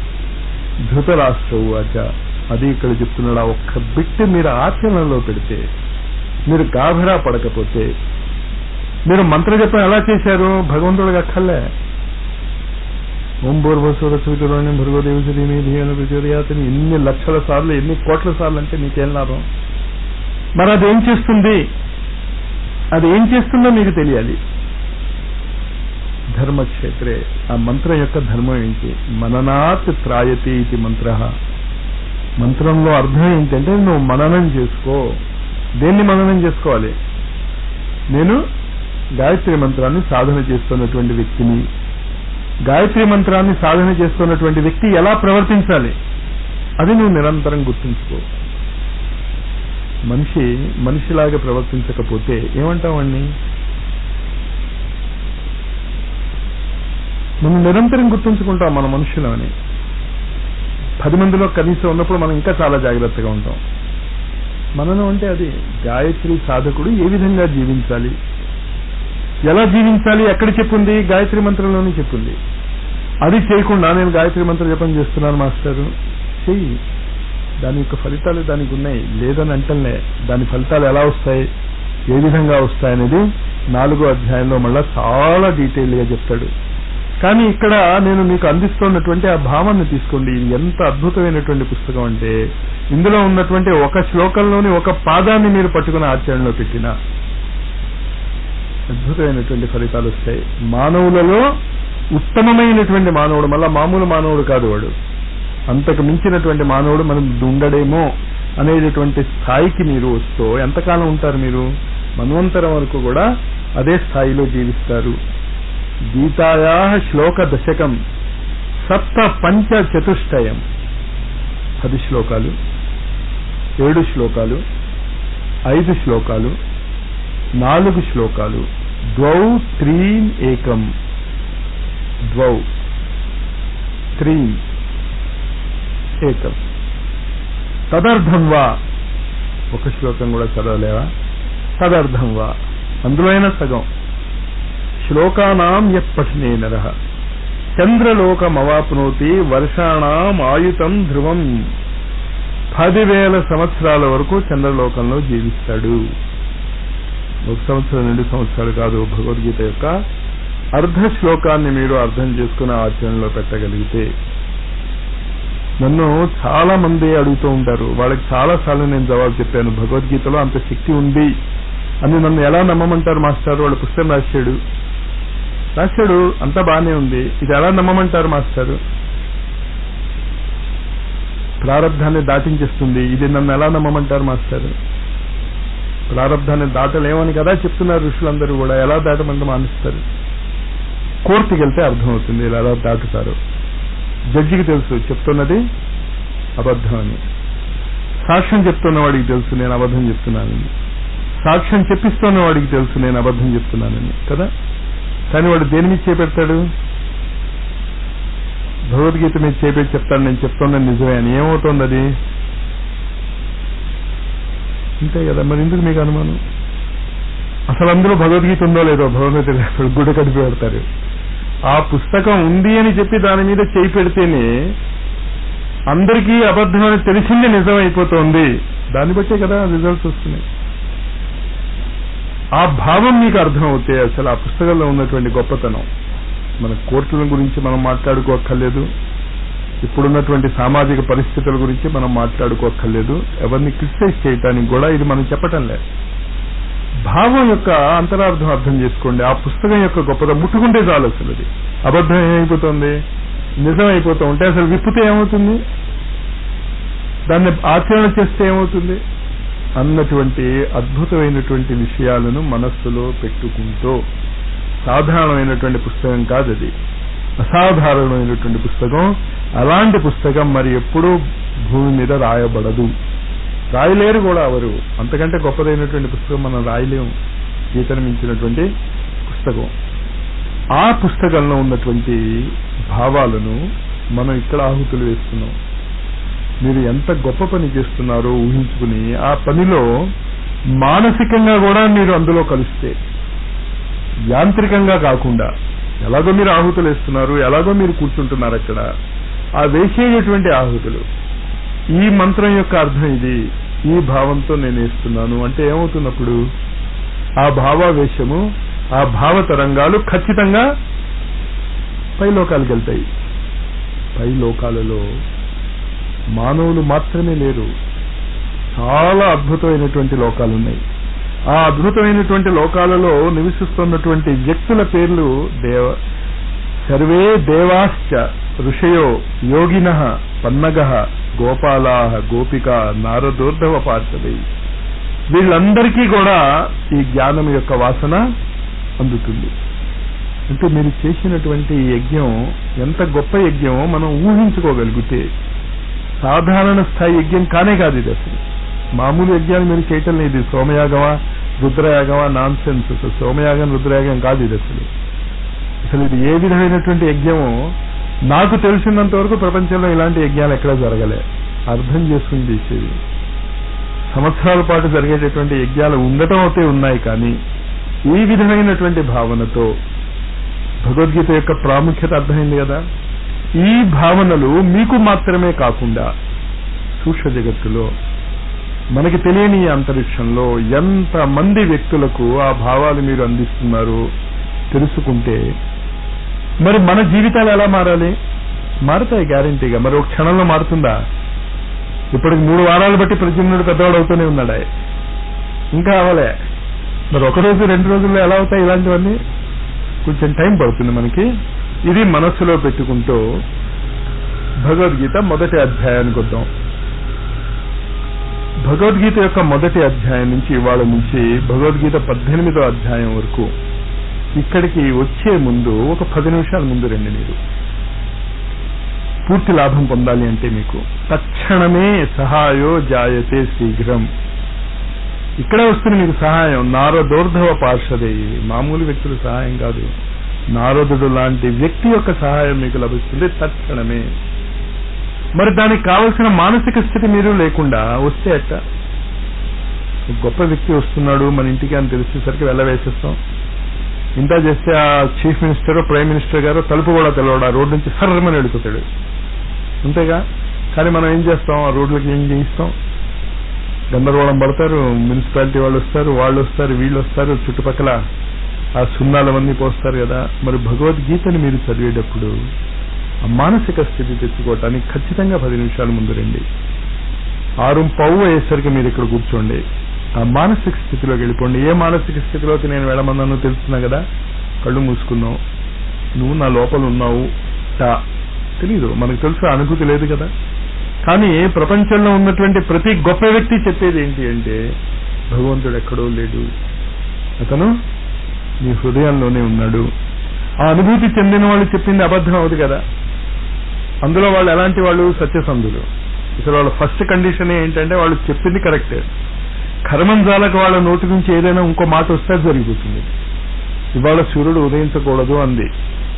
ధృతరాష్ట్రవు అజ అది ఇక్కడ చెప్తున్నాడు ఆ ఒక్క బిట్ మీరు ఆచరణలో పెడితే మీరు గాభరా పడకపోతే మీరు మంత్ర జపం ఎలా చేశారు భగవంతుడికి అక్కర్లే ఓం పూర్వస్వర సూర్యుడు భృగోదేవి శ్రీమి ధీయన ప్రచోదయాతని ఎన్ని లక్షల సార్లు ఎన్ని కోట్ల సార్లు అంటే నీకేం లాభం మరి అదేం చేస్తుంది అది ఏం చేస్తుందో మీకు తెలియాలి ధర్మక్షేత్రే ఆ మంత్రం యొక్క ధర్మం ఏంటి మననాత్ త్రాయతి ఇది మంత్ర మంత్రంలో అర్థం ఏంటంటే నువ్వు మననం చేసుకో దేన్ని మననం చేసుకోవాలి నేను గాయత్రి మంత్రాన్ని సాధన చేస్తున్నటువంటి వ్యక్తిని గాయత్రి మంత్రాన్ని సాధన చేస్తున్నటువంటి వ్యక్తి ఎలా ప్రవర్తించాలి అది నువ్వు నిరంతరం గుర్తుంచుకో మనిషి మనిషిలాగా ప్రవర్తించకపోతే ఏమంటావండి మనం నిరంతరం గుర్తుంచుకుంటాం మన మనుషులని పది మందిలో కనీసం ఉన్నప్పుడు మనం ఇంకా చాలా జాగ్రత్తగా ఉంటాం మననం అంటే అది గాయత్రి సాధకుడు ఏ విధంగా జీవించాలి ఎలా జీవించాలి ఎక్కడ చెప్పుంది గాయత్రి మంత్రంలోనే చెప్పుంది అది చేయకుండా నేను గాయత్రి మంత్రం జపం చేస్తున్నాను మాస్టారు చెయ్యి దాని యొక్క ఫలితాలు దానికి ఉన్నాయి లేదని అంటలే దాని ఫలితాలు ఎలా వస్తాయి ఏ విధంగా వస్తాయనేది నాలుగో అధ్యాయంలో మళ్ళా చాలా డీటెయిల్గా చెప్తాడు కానీ ఇక్కడ నేను మీకు అందిస్తున్నటువంటి ఆ భావాన్ని తీసుకోండి ఇది ఎంత అద్భుతమైనటువంటి పుస్తకం అంటే ఇందులో ఉన్నటువంటి ఒక శ్లోకంలోని ఒక పాదాన్ని మీరు పట్టుకుని ఆచరణలో పెట్టిన అద్భుతమైనటువంటి ఫలితాలు వస్తాయి మానవులలో ఉత్తమమైనటువంటి మానవుడు మళ్ళా మామూలు మానవుడు కాదు వాడు అంతకు మించినటువంటి మానవుడు మనం ఉండడేమో అనేటటువంటి స్థాయికి మీరు వస్తూ ఎంతకాలం ఉంటారు మీరు మన్వంతరం వరకు కూడా అదే స్థాయిలో జీవిస్తారు గీతాయా శ్లోక దశకం సప్త పంచ చతుష్టయం పది శ్లోకాలు ఏడు శ్లోకాలు ఐదు శ్లోకాలు నాలుగు శ్లోకాలు ద్వౌ త్రీన్ ఏకం ద్వౌ త్రీన్ ఏకం తదర్థం వా ఒక శ్లోకం కూడా చదవలేవా తదర్థం వా అందులో అయినా సగం శ్లోకానాం యత్ పఠనే నర చంద్రలోకమవాప్నోతి వర్షాణం ఆయుతం ధ్రువం పదివేల సంవత్సరాల వరకు చంద్రలోకంలో జీవిస్తాడు ఒక సంవత్సరం రెండు సంవత్సరాలు కాదు భగవద్గీత యొక్క అర్ధ శ్లోకాన్ని మీరు అర్థం చేసుకుని ఆచరణలో పెట్టగలిగితే నన్ను చాలా మంది అడుగుతూ ఉంటారు వాళ్ళకి చాలా సార్లు నేను జవాబు చెప్పాను భగవద్గీతలో అంత శక్తి ఉంది అని నన్ను ఎలా నమ్మమంటారు మాస్టర్ వాళ్ళ పుస్తకం రాశాడు రాశాడు అంతా బానే ఉంది ఇది ఎలా నమ్మమంటారు మాస్టర్ ప్రారంధాన్ని దాటించేస్తుంది ఇది నన్ను ఎలా నమ్మమంటారు మాస్టర్ ప్రారంధాన్ని దాటలేమని కదా చెప్తున్నారు ఋషులందరూ కూడా ఎలా దాటమంటే మానేస్తారు కోర్టుకి వెళ్తే అర్థమవుతుంది ఇలా ఎలా దాటుతారు జడ్జికి తెలుసు చెప్తున్నది అబద్ధం అని సాక్ష్యం చెప్తున్న వాడికి తెలుసు నేను అబద్ధం చెప్తున్నానని సాక్ష్యం చెప్పిస్తున్న వాడికి తెలుసు నేను అబద్ధం చెప్తున్నానని కదా కానీ వాడు దేని మీద చేపెడతాడు భగవద్గీత మీద చేపెట్టి చెప్తాడు నేను చెప్తున్నది నిజమే అని ఏమవుతోంది అది అంతే కదా మరి ఎందుకు మీకు అనుమానం అసలు అందులో భగవద్గీత ఉందో లేదో భగవద్గీత గుడి కడిపి పెడతారు ఆ పుస్తకం ఉంది అని చెప్పి దాని మీద చేయి పెడితేనే అందరికీ అబద్ధం అని తెలిసిందే నిజం అయిపోతుంది దాన్ని బట్టే కదా రిజల్ట్స్ వస్తున్నాయి ఆ భావం మీకు అర్థం అవుతే అసలు ఆ పుస్తకంలో ఉన్నటువంటి గొప్పతనం మన కోర్టుల గురించి మనం మాట్లాడుకోక్కర్లేదు ఇప్పుడున్నటువంటి సామాజిక పరిస్థితుల గురించి మనం మాట్లాడుకోక్కర్లేదు ఎవరిని క్రిటిసైజ్ చేయటానికి కూడా ఇది మనం చెప్పటం లేదు భావం యొక్క అంతరార్థం అర్థం చేసుకోండి ఆ పుస్తకం యొక్క గొప్పత ముట్టుకుంటే చాలు అసలు అది అబద్ధం ఏమైపోతుంది నిజం అయిపోతూ ఉంటే అసలు విప్పితే ఏమవుతుంది దాన్ని ఆచరణ చేస్తే ఏమవుతుంది అన్నటువంటి అద్భుతమైనటువంటి విషయాలను మనస్సులో పెట్టుకుంటూ సాధారణమైనటువంటి పుస్తకం కాదు అది అసాధారణమైనటువంటి పుస్తకం అలాంటి పుస్తకం మరి ఎప్పుడూ భూమి మీద రాయబడదు రాయలేరు కూడా అవరు అంతకంటే గొప్పదైనటువంటి పుస్తకం మనం రాయలేము గీతను మించినటువంటి పుస్తకం ఆ పుస్తకంలో ఉన్నటువంటి భావాలను మనం ఇక్కడ ఆహుతులు వేస్తున్నాం మీరు ఎంత గొప్ప పని చేస్తున్నారో ఊహించుకుని ఆ పనిలో మానసికంగా కూడా మీరు అందులో కలిస్తే యాంత్రికంగా కాకుండా ఎలాగో మీరు ఆహుతులు వేస్తున్నారు ఎలాగో మీరు కూర్చుంటున్నారు అక్కడ ఆ వేసేటటువంటి ఆహుతులు ఈ మంత్రం యొక్క అర్థం ఇది ఈ భావంతో నేను వేస్తున్నాను అంటే ఏమవుతున్నప్పుడు ఆ భావావేశము ఆ భావ తరంగాలు ఖచ్చితంగా పై లోకాలకు వెళ్తాయి పై లోకాలలో మానవులు మాత్రమే లేరు చాలా అద్భుతమైనటువంటి లోకాలు ఉన్నాయి ఆ అద్భుతమైనటువంటి లోకాలలో నివసిస్తున్నటువంటి వ్యక్తుల పేర్లు దేవ సర్వే దేవాశ్చ ఋషయో యోగిన పన్నగ గోపాలా గోపిక నారదోర్ధవ పార్షదై వీళ్ళందరికీ కూడా ఈ జ్ఞానం యొక్క వాసన అందుతుంది అంటే మీరు చేసినటువంటి ఈ యజ్ఞం ఎంత గొప్ప యజ్ఞమో మనం ఊహించుకోగలిగితే సాధారణ స్థాయి యజ్ఞం కానే కాదు ఇది అసలు మామూలు యజ్ఞాలు మీరు చేయటం లేదు ఇది సోమయాగమా రుద్రయాగమా నాన్ సెన్స్ అసలు సోమయాగం రుద్రయాగం కాదు ఇది అసలు అసలు ఇది ఏ విధమైనటువంటి యజ్ఞమో నాకు తెలిసినంత వరకు ప్రపంచంలో ఇలాంటి యజ్ఞాలు ఎక్కడా జరగలే అర్థం చేసుకుని చేసేది సంవత్సరాల పాటు జరిగేటటువంటి యజ్ఞాలు ఉండటం అయితే ఉన్నాయి కానీ ఈ విధమైనటువంటి భావనతో భగవద్గీత యొక్క ప్రాముఖ్యత అర్థమైంది కదా ఈ భావనలు మీకు మాత్రమే కాకుండా సూక్ష్మ జగత్తులో మనకి తెలియని ఈ అంతరిక్షంలో ఎంత మంది వ్యక్తులకు ఆ భావాలు మీరు అందిస్తున్నారు తెలుసుకుంటే మరి మన జీవితాలు ఎలా మారాలి మారుతాయి గ్యారంటీగా మరి ఒక క్షణంలో మారుతుందా ఇప్పటికి మూడు వారాలు బట్టి ప్రజనుడు పెద్దవాడు అవుతూనే ఉన్నాడా ఇంకా అవలే మరి ఒక రోజు రెండు రోజుల్లో ఎలా అవుతాయి ఇలాంటివన్నీ కొంచెం టైం పడుతుంది మనకి ఇది మనస్సులో పెట్టుకుంటూ భగవద్గీత మొదటి అధ్యాయానికి వద్దాం భగవద్గీత యొక్క మొదటి అధ్యాయం నుంచి ఇవాళ నుంచి భగవద్గీత పద్దెనిమిదో అధ్యాయం వరకు ఇక్కడికి వచ్చే ముందు ఒక పది నిమిషాల ముందు రండి మీరు పూర్తి లాభం పొందాలి అంటే మీకు తక్షణమే సహాయో జాయతే శీఘ్రం ఇక్కడే వస్తుంది మీకు సహాయం నారదోర్ధవ పార్షదే మామూలు వ్యక్తుల సహాయం కాదు నారదుడు లాంటి వ్యక్తి యొక్క సహాయం మీకు లభిస్తుంది తక్షణమే మరి దానికి కావలసిన మానసిక స్థితి మీరు లేకుండా వస్తే అట్ట గొప్ప వ్యక్తి వస్తున్నాడు మన ఇంటికి అని తెలిసేసరికి వెళ్ళవేసేస్తాం ఇంత చేస్తే ఆ చీఫ్ మినిస్టర్ ప్రైమ్ మినిస్టర్ గారు తలుపు కూడా తెలవడు ఆ రోడ్డు నుంచి సర్రమని వెళ్ళిపోతాడు అంతేగా కానీ మనం ఏం చేస్తాం ఆ రోడ్లకి ఏం చేయిస్తాం గందరగోళం పడతారు మున్సిపాలిటీ వాళ్ళు వస్తారు వాళ్ళు వస్తారు వీళ్ళు వస్తారు చుట్టుపక్కల ఆ సున్నాలవన్నీ పోస్తారు కదా మరి భగవద్గీతని మీరు చదివేటప్పుడు ఆ మానసిక స్థితి తెచ్చుకోవటానికి ఖచ్చితంగా పది నిమిషాల ముందు రండి ఆరు పవ్వు అయ్యేసరికి మీరు ఇక్కడ కూర్చోండి ఆ మానసిక స్థితిలోకి వెళ్ళిపోండి ఏ మానసిక స్థితిలోకి నేను వెళ్ళమన్నానో తెలుస్తున్నా కదా కళ్ళు మూసుకున్నావు నువ్వు నా లోపల ఉన్నావు టా తెలీదు మనకు తెలుసు అనుభూతి లేదు కదా కానీ ప్రపంచంలో ఉన్నటువంటి ప్రతి గొప్ప వ్యక్తి చెప్పేది ఏంటి అంటే భగవంతుడు ఎక్కడో లేడు అతను నీ హృదయంలోనే ఉన్నాడు ఆ అనుభూతి చెందిన వాళ్ళు చెప్పింది అబద్ధం అవుతుంది కదా అందులో వాళ్ళు ఎలాంటి వాళ్ళు సత్యసంధులు అసలు వాళ్ళ ఫస్ట్ కండిషన్ ఏంటంటే వాళ్ళు చెప్పింది కరెక్టే కర్మంజాలకు వాళ్ళ నోటి నుంచి ఏదైనా ఇంకో మాట వస్తే జరిగిపోతుంది ఇవాళ సూర్యుడు ఉదయించకూడదు అంది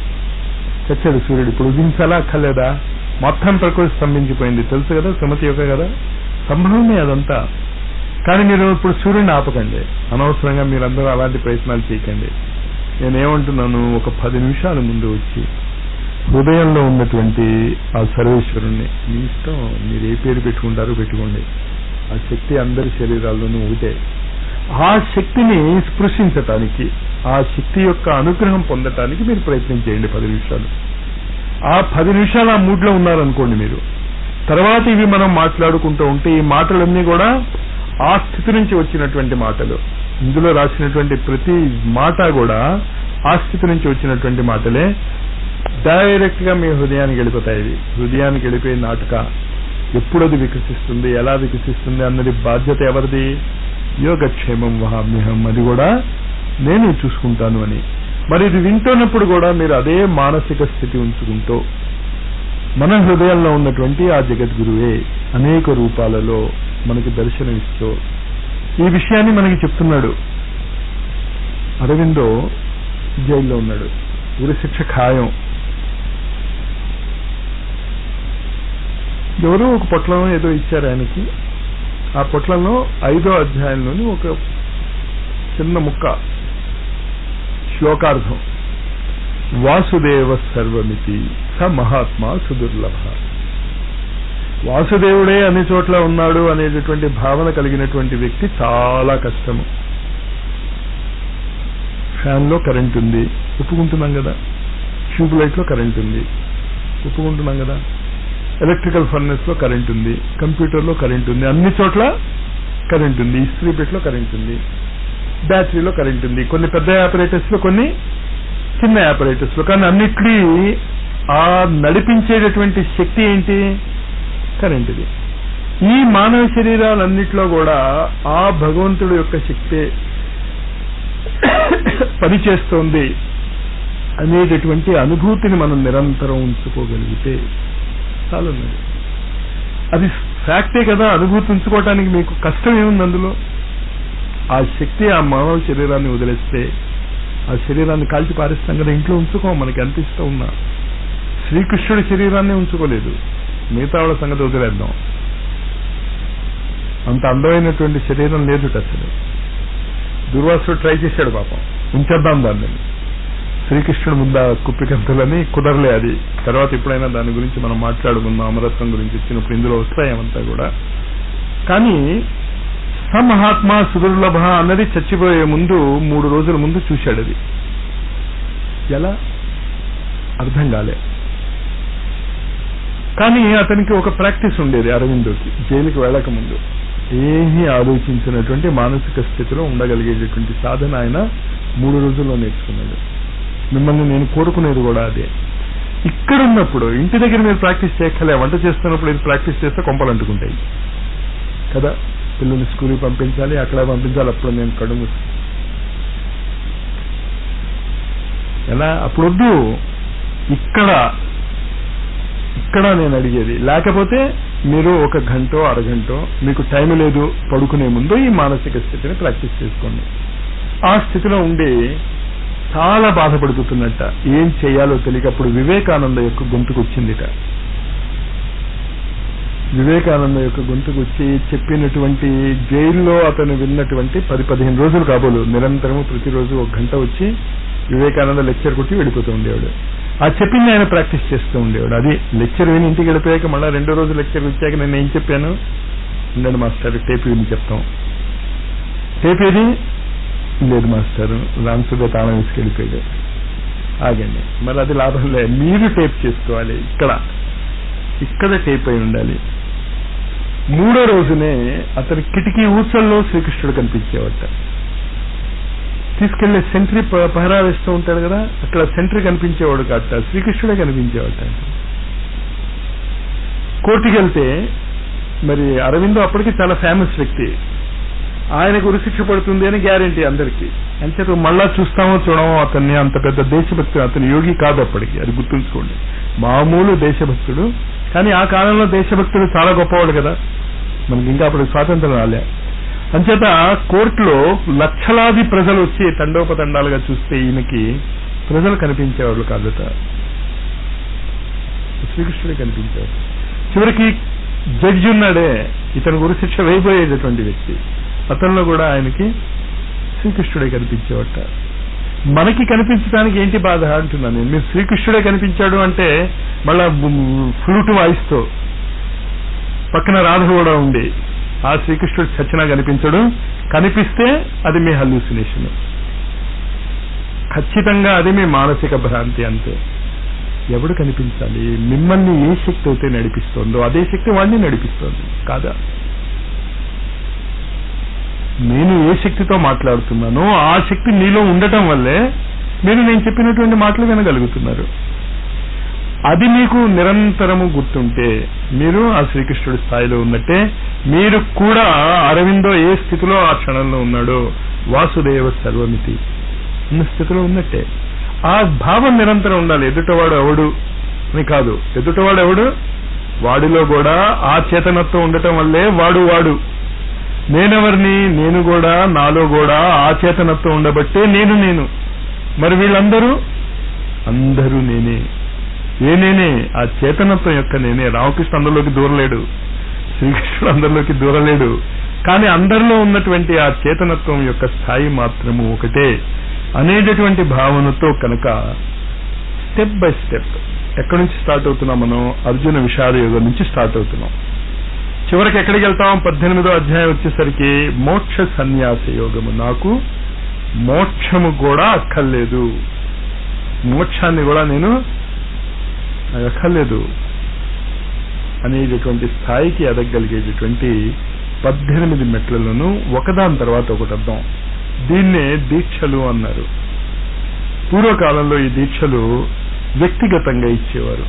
చచ్చాడు సూర్యుడు ఇప్పుడు ఉదయించాలా అక్కర్లేదా మొత్తం ప్రకృతి స్తంభించిపోయింది తెలుసు కదా సుమతి యొక్క కదా సంభవమే అదంతా కానీ మీరు ఇప్పుడు సూర్యుడిని ఆపకండి అనవసరంగా మీరందరూ అలాంటి ప్రయత్నాలు చేయకండి నేనేమంటున్నాను ఒక పది నిమిషాల ముందు వచ్చి హృదయంలో ఉన్నటువంటి ఆ సర్వేశ్వరుణ్ణి మీ ఇష్టం మీరు ఏ పేరు పెట్టుకుంటారో పెట్టుకోండి ఆ శక్తి అందరి శరీరాల్లోనూ ఒకటే ఆ శక్తిని స్పృశించటానికి ఆ శక్తి యొక్క అనుగ్రహం పొందటానికి మీరు ప్రయత్నం చేయండి పది నిమిషాలు ఆ పది నిమిషాలు ఆ మూడ్లో ఉన్నారనుకోండి మీరు తర్వాత ఇవి మనం మాట్లాడుకుంటూ ఉంటే ఈ మాటలన్నీ కూడా ఆ స్థితి నుంచి వచ్చినటువంటి మాటలు ఇందులో రాసినటువంటి ప్రతి మాట కూడా ఆ స్థితి నుంచి వచ్చినటువంటి మాటలే డైరెక్ట్ గా మీ హృదయానికి వెళ్ళిపోతాయి ఇవి హృదయానికి వెళ్ళిపోయే నాటక ఎప్పుడు అది వికసిస్తుంది ఎలా వికసిస్తుంది అన్నది బాధ్యత ఎవరిది యోగక్షేమం వహామ్యహం అది కూడా నేను చూసుకుంటాను అని మరి ఇది వింటున్నప్పుడు కూడా మీరు అదే మానసిక స్థితి ఉంచుకుంటూ మన హృదయంలో ఉన్నటువంటి ఆ జగద్గురువే అనేక రూపాలలో మనకి దర్శనమిస్తూ ఈ విషయాన్ని మనకి చెప్తున్నాడు అరవిందో జైల్లో ఉన్నాడు ఉరి శిక్ష ఖాయం ఎవరో ఒక పొట్లం ఏదో ఇచ్చారు ఆయనకి ఆ పొట్లంలో ఐదో అధ్యాయంలోని ఒక చిన్న ముక్క శ్లోకార్థం వాసుదేవ సర్వమితి స మహాత్మా సుదుర్లభ వాసుదేవుడే అన్ని చోట్ల ఉన్నాడు అనేటటువంటి భావన కలిగినటువంటి వ్యక్తి చాలా కష్టము ఫ్యాన్ లో కరెంట్ ఉంది ఒప్పుకుంటున్నాం కదా ట్యూబ్ లైట్ లో కరెంట్ ఉంది ఒప్పుకుంటున్నాం కదా ఎలక్ట్రికల్ ఫర్నెస్ లో కరెంట్ ఉంది కంప్యూటర్ లో కరెంట్ ఉంది అన్ని చోట్ల కరెంట్ ఉంది ఇస్త్రీ పెట్లో కరెంట్ ఉంది బ్యాటరీలో కరెంట్ ఉంది కొన్ని పెద్ద ఆపరేటర్స్ లో కొన్ని చిన్న ఆపరేటర్స్ లో కానీ అన్నిటి ఆ నడిపించేటటువంటి శక్తి ఏంటి కరెంట్ ఇది ఈ మానవ శరీరాలన్నిట్లో కూడా ఆ భగవంతుడు యొక్క శక్తి పనిచేస్తోంది అనేటటువంటి అనుభూతిని మనం నిరంతరం ఉంచుకోగలిగితే చాలున్నది అది ఫ్యాక్టే కదా అనుభూతి ఉంచుకోవటానికి మీకు కష్టం ఏముంది అందులో ఆ శక్తి ఆ మానవ శరీరాన్ని వదిలేస్తే ఆ శరీరాన్ని కాల్చి పారేస్తాం కదా ఇంట్లో ఉంచుకో మనకి ఎంత ఇష్టం ఉన్నా శ్రీకృష్ణుడి శరీరాన్ని ఉంచుకోలేదు మిగతా వాళ్ళ సంగతి వదిలేద్దాం అంత అందమైనటువంటి శరీరం లేదు అసలు దుర్వాసుడు ట్రై చేశాడు పాపం ఉంచేద్దాం దాన్ని శ్రీకృష్ణుడు ముందా కుప్పికంతులని కుదరలే అది తర్వాత ఎప్పుడైనా దాని గురించి మనం మాట్లాడుకుందాం అమరత్వం గురించి వచ్చినప్పుడు ఇందులో వస్తాయేమంతా కూడా కానీ సమహాత్మ సుదుర్లభ అన్నది చచ్చిపోయే ముందు మూడు రోజుల ముందు చూశాడు అది ఎలా అర్థం కాలే కానీ అతనికి ఒక ప్రాక్టీస్ ఉండేది అరవిందోకి జైలుకి వెళ్ళక ముందు ఏమీ ఆలోచించినటువంటి మానసిక స్థితిలో ఉండగలిగేటటువంటి సాధన ఆయన మూడు రోజుల్లో నేర్చుకున్నాడు మిమ్మల్ని నేను కోరుకునేది కూడా అదే ఇక్కడ ఉన్నప్పుడు ఇంటి దగ్గర మీరు ప్రాక్టీస్ చేయక్కలే వంట చేస్తున్నప్పుడు ఇది ప్రాక్టీస్ చేస్తే కొంపలు అంటుకుంటాయి కదా పిల్లల్ని స్కూల్కి పంపించాలి అక్కడ పంపించాలి అప్పుడు నేను కడుము ఎలా అప్పుడు వద్దు ఇక్కడ ఇక్కడ నేను అడిగేది లేకపోతే మీరు ఒక గంటో అరగంటో మీకు టైం లేదు పడుకునే ముందు ఈ మానసిక స్థితిని ప్రాక్టీస్ చేసుకోండి ఆ స్థితిలో ఉండి చాలా బాధపడుతున్నట్ట ఏం చేయాలో తెలియక అప్పుడు వివేకానంద యొక్క గొంతుకు వచ్చిందిట వివేకానంద యొక్క గొంతుకు వచ్చి చెప్పినటువంటి జైల్లో అతను విన్నటువంటి పది పదిహేను రోజులు కాబోలు నిరంతరము ప్రతిరోజు ఒక గంట వచ్చి వివేకానంద లెక్చర్ కొట్టి వెళ్ళిపోతూ ఉండేవాడు ఆ చెప్పింది ఆయన ప్రాక్టీస్ చేస్తూ ఉండేవాడు అది లెక్చర్ విని ఇంటికి వెళ్ళిపోయాక మళ్ళీ రెండో రోజు లెక్చర్ వచ్చాక నేను ఏం చెప్పాను ఉండండి మాస్టర్ టేప్ విని చెప్తాం టేప్ ఏది లేదు మాస్టర్ రామ్సుగా తాళం వేసుకెళ్ళిపోయాడు ఆగండి మరి అది లాభం లేదు మీరు టేప్ చేసుకోవాలి ఇక్కడ ఇక్కడ టేప్ అయి ఉండాలి మూడో రోజునే అతని కిటికీ ఊచల్లో శ్రీకృష్ణుడు కనిపించేవట తీసుకెళ్లే సెంట్రీ పహరా వేస్తూ ఉంటాడు కదా అక్కడ సెంట్రీ కనిపించేవాడు కాట శ్రీకృష్ణుడే కనిపించేవాట కోర్టుకి వెళ్తే మరి అరవిందో అప్పటికి చాలా ఫేమస్ వ్యక్తి ఆయనకు ఉరిశిక్ష పడుతుంది అని గ్యారంటీ అందరికీ అంచేత మళ్ళా చూస్తామో చూడమో అతన్ని అంత పెద్ద దేశభక్తుడు అతని యోగి కాదు అప్పటికి అది గుర్తుంచుకోండి మామూలు దేశభక్తుడు కానీ ఆ కాలంలో దేశభక్తుడు చాలా గొప్పవాడు కదా మనకి ఇంకా అప్పుడు స్వాతంత్రం రాలే అంచేత కోర్టులో లక్షలాది ప్రజలు వచ్చి తండోపతండాలుగా చూస్తే ఈయనకి ప్రజలు కనిపించేవాళ్ళు కాదట శ్రీకృష్ణుడే కనిపించాడు చివరికి జడ్జి ఉన్నాడే ఇతను గురు శిక్ష వేయబోయేటటువంటి వ్యక్తి అతనిలో కూడా ఆయనకి శ్రీకృష్ణుడే కనిపించేవట మనకి కనిపించడానికి ఏంటి బాధ అంటున్నాను నేను మీరు శ్రీకృష్ణుడే కనిపించాడు అంటే మళ్ళా ఫ్లూట్ వాయిస్తూ పక్కన రాధ కూడా ఉంది ఆ శ్రీకృష్ణుడు చచ్చినా కనిపించడు కనిపిస్తే అది మీ హల్యూసినేషన్ ఖచ్చితంగా అది మీ మానసిక భ్రాంతి అంతే ఎవడు కనిపించాలి మిమ్మల్ని ఏ శక్తి అయితే నడిపిస్తోందో అదే శక్తి వాడిని నడిపిస్తోంది కాదా నేను ఏ శక్తితో మాట్లాడుతున్నానో ఆ శక్తి మీలో ఉండటం వల్లే మీరు నేను చెప్పినటువంటి మాటలు వినగలుగుతున్నారు అది మీకు నిరంతరము గుర్తుంటే మీరు ఆ శ్రీకృష్ణుడి స్థాయిలో ఉన్నట్టే మీరు కూడా అరవిందో ఏ స్థితిలో ఆ క్షణంలో ఉన్నాడో వాసుదేవ సర్వమితి ఉన్న స్థితిలో ఉన్నట్టే ఆ భావం నిరంతరం ఉండాలి ఎదుటవాడు ఎవడు అని కాదు ఎదుటవాడు ఎవడు వాడిలో కూడా ఆ చేతనత్వం ఉండటం వల్లే వాడు వాడు నేనెవరిని నేను కూడా నాలో కూడా ఆ చేతనత్వం ఉండబట్టే నేను నేను మరి వీళ్ళందరూ అందరూ నేనే ఏ నేనే ఆ చేతనత్వం యొక్క నేనే రామకృష్ణ అందరిలోకి దూరలేడు శ్రీకృష్ణుడు అందరిలోకి దూరలేడు కానీ అందరిలో ఉన్నటువంటి ఆ చేతనత్వం యొక్క స్థాయి మాత్రము ఒకటే అనేటటువంటి భావనతో కనుక స్టెప్ బై స్టెప్ ఎక్కడి నుంచి స్టార్ట్ అవుతున్నాం మనం అర్జున విషాద యోగం నుంచి స్టార్ట్ అవుతున్నాం చివరికి ఎక్కడికి వెళ్తాం పద్దెనిమిదో అధ్యాయం వచ్చేసరికి మోక్ష సన్యాస యోగము నాకు మోక్షము కూడా అక్కర్లేదు మోక్షాన్ని కూడా నేను నాకు అక్కర్లేదు అనేటటువంటి స్థాయికి ఎదగలిగేటటువంటి పద్దెనిమిది మెట్లలను ఒకదాని తర్వాత ఒకటి అర్థం దీన్నే దీక్షలు అన్నారు పూర్వకాలంలో ఈ దీక్షలు వ్యక్తిగతంగా ఇచ్చేవారు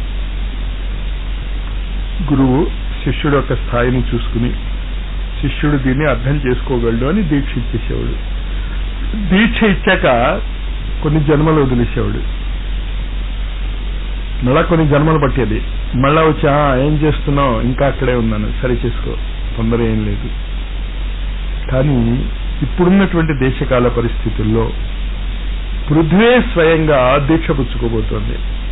గురువు శిష్యుడు యొక్క స్థాయిని చూసుకుని శిష్యుడు దీన్ని అర్థం చేసుకోగలడు అని దీక్ష ఇచ్చేసేవాడు దీక్ష ఇచ్చాక కొన్ని జన్మలు వదిలేసేవాడు మళ్ళా కొన్ని జన్మలు పట్టేది మళ్ళా వచ్చి "ఆ, ఏం చేస్తున్నావు ఇంకా అక్కడే ఉన్నాను సరి చేసుకో తొందర ఏం లేదు కానీ ఇప్పుడున్నటువంటి దేశకాల పరిస్థితుల్లో పృథ్వే స్వయంగా దీక్ష పుచ్చుకోబోతోంది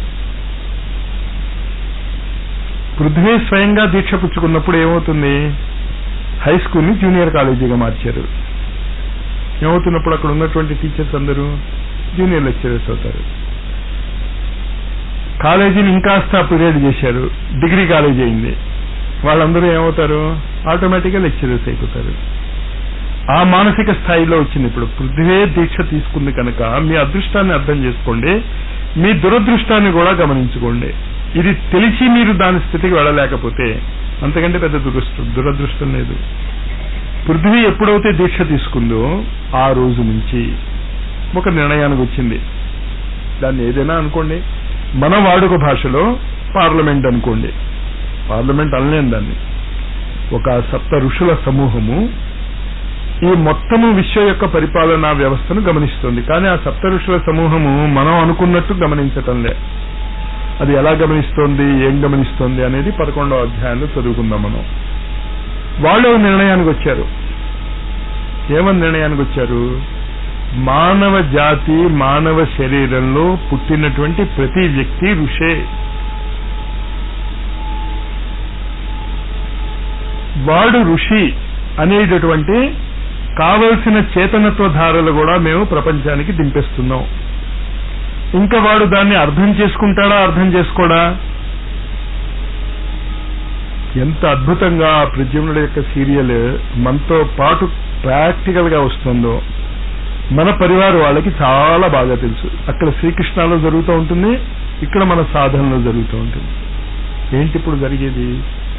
పృథ్వీ స్వయంగా దీక్ష పుచ్చుకున్నప్పుడు ఏమవుతుంది హై స్కూల్ని జూనియర్ కాలేజీగా మార్చారు ఏమవుతున్నప్పుడు అక్కడ ఉన్నటువంటి టీచర్స్ అందరూ జూనియర్ లెక్చరర్స్ అవుతారు కాలేజీని ఇంకాస్త అప్గ్రేడ్ చేశారు డిగ్రీ కాలేజీ అయింది వాళ్ళందరూ ఏమవుతారు ఆటోమేటిక్గా లెక్చరర్స్ అయిపోతారు ఆ మానసిక స్థాయిలో వచ్చింది ఇప్పుడు పృథ్వే దీక్ష తీసుకుంది కనుక మీ అదృష్టాన్ని అర్థం చేసుకోండి మీ దురదృష్టాన్ని కూడా గమనించుకోండి ఇది తెలిసి మీరు దాని స్థితికి వెళ్ళలేకపోతే అంతకంటే పెద్ద దురదృష్టం దురదృష్టం లేదు పృథ్వీ ఎప్పుడైతే దీక్ష తీసుకుందో ఆ రోజు నుంచి ఒక నిర్ణయానికి వచ్చింది దాన్ని ఏదైనా అనుకోండి మన వాడుక భాషలో పార్లమెంట్ అనుకోండి పార్లమెంట్ అనలేం దాన్ని ఒక సప్త ఋషుల సమూహము ఈ మొత్తము విశ్వ యొక్క పరిపాలనా వ్యవస్థను గమనిస్తుంది కానీ ఆ సప్త ఋషుల సమూహము మనం అనుకున్నట్టు గమనించటం లే అది ఎలా గమనిస్తోంది ఏం గమనిస్తోంది అనేది పదకొండవ అధ్యాయంలో చదువుకుందాం మనం వాళ్ళు ఒక నిర్ణయానికి వచ్చారు ఏమని నిర్ణయానికి వచ్చారు మానవ జాతి మానవ శరీరంలో పుట్టినటువంటి ప్రతి వ్యక్తి ఋషే వాడు ఋషి అనేటటువంటి కావలసిన చేతనత్వ ధారలు కూడా మేము ప్రపంచానికి దింపేస్తున్నాం ఇంకా వాడు దాన్ని అర్థం చేసుకుంటాడా అర్థం చేసుకోడా ఎంత అద్భుతంగా ఆ ప్రద్యుమ్నుడి యొక్క సీరియల్ మనతో పాటు ప్రాక్టికల్ గా వస్తుందో మన పరివారం వాళ్ళకి చాలా బాగా తెలుసు అక్కడ శ్రీకృష్ణలో జరుగుతూ ఉంటుంది ఇక్కడ మన సాధనలో జరుగుతూ ఉంటుంది ఏంటి ఇప్పుడు జరిగేది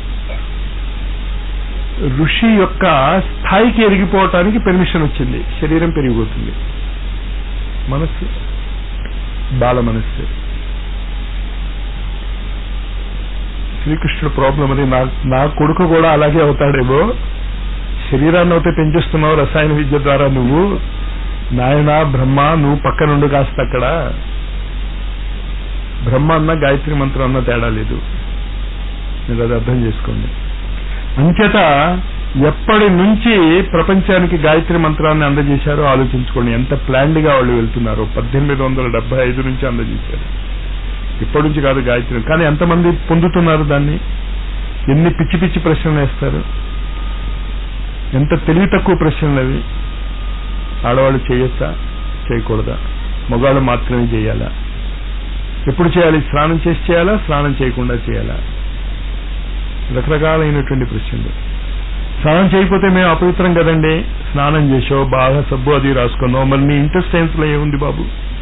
ఋషి యొక్క స్థాయికి ఎరిగిపోవటానికి పెర్మిషన్ వచ్చింది శరీరం పెరిగిపోతుంది మనస్సు బాల మనస్సు శ్రీకృష్ణుడు ప్రాబ్లం అది నా నా కొడుకు కూడా అలాగే అవుతాడేమో శరీరాన్ని అయితే పెంచేస్తున్నావు రసాయన విద్య ద్వారా నువ్వు నాయన బ్రహ్మ నువ్వు పక్కనుండు కాస్త అక్కడ బ్రహ్మ అన్న గాయత్రి మంత్రం అన్న తేడా లేదు మీరు అది అర్థం చేసుకోండి అంచేత ఎప్పటి నుంచి ప్రపంచానికి గాయత్రి మంత్రాన్ని అందజేశారో ఆలోచించుకోండి ఎంత ప్లాన్డ్ గా వాళ్ళు వెళ్తున్నారో పద్దెనిమిది వందల డెబ్బై ఐదు నుంచి అందజేశారు ఇప్పటి నుంచి కాదు గాయత్రి కానీ ఎంతమంది పొందుతున్నారు దాన్ని ఎన్ని పిచ్చి పిచ్చి ప్రశ్నలు వేస్తారు ఎంత తెలివి తక్కువ ప్రశ్నలు అవి ఆడవాళ్ళు చేయొచ్చా చేయకూడదా మగవాళ్ళు మాత్రమే చేయాలా ఎప్పుడు చేయాలి స్నానం చేసి చేయాలా స్నానం చేయకుండా చేయాలా రకరకాలైనటువంటి ప్రశ్నలు స్నానం చేయకపోతే మేము అపవిత్రం కదండి స్నానం చేసావు బాగా సబ్బు అది రాసుకున్నావు మరి నీ ఇంటెస్టైన్స్ లో ఏముంది బాబు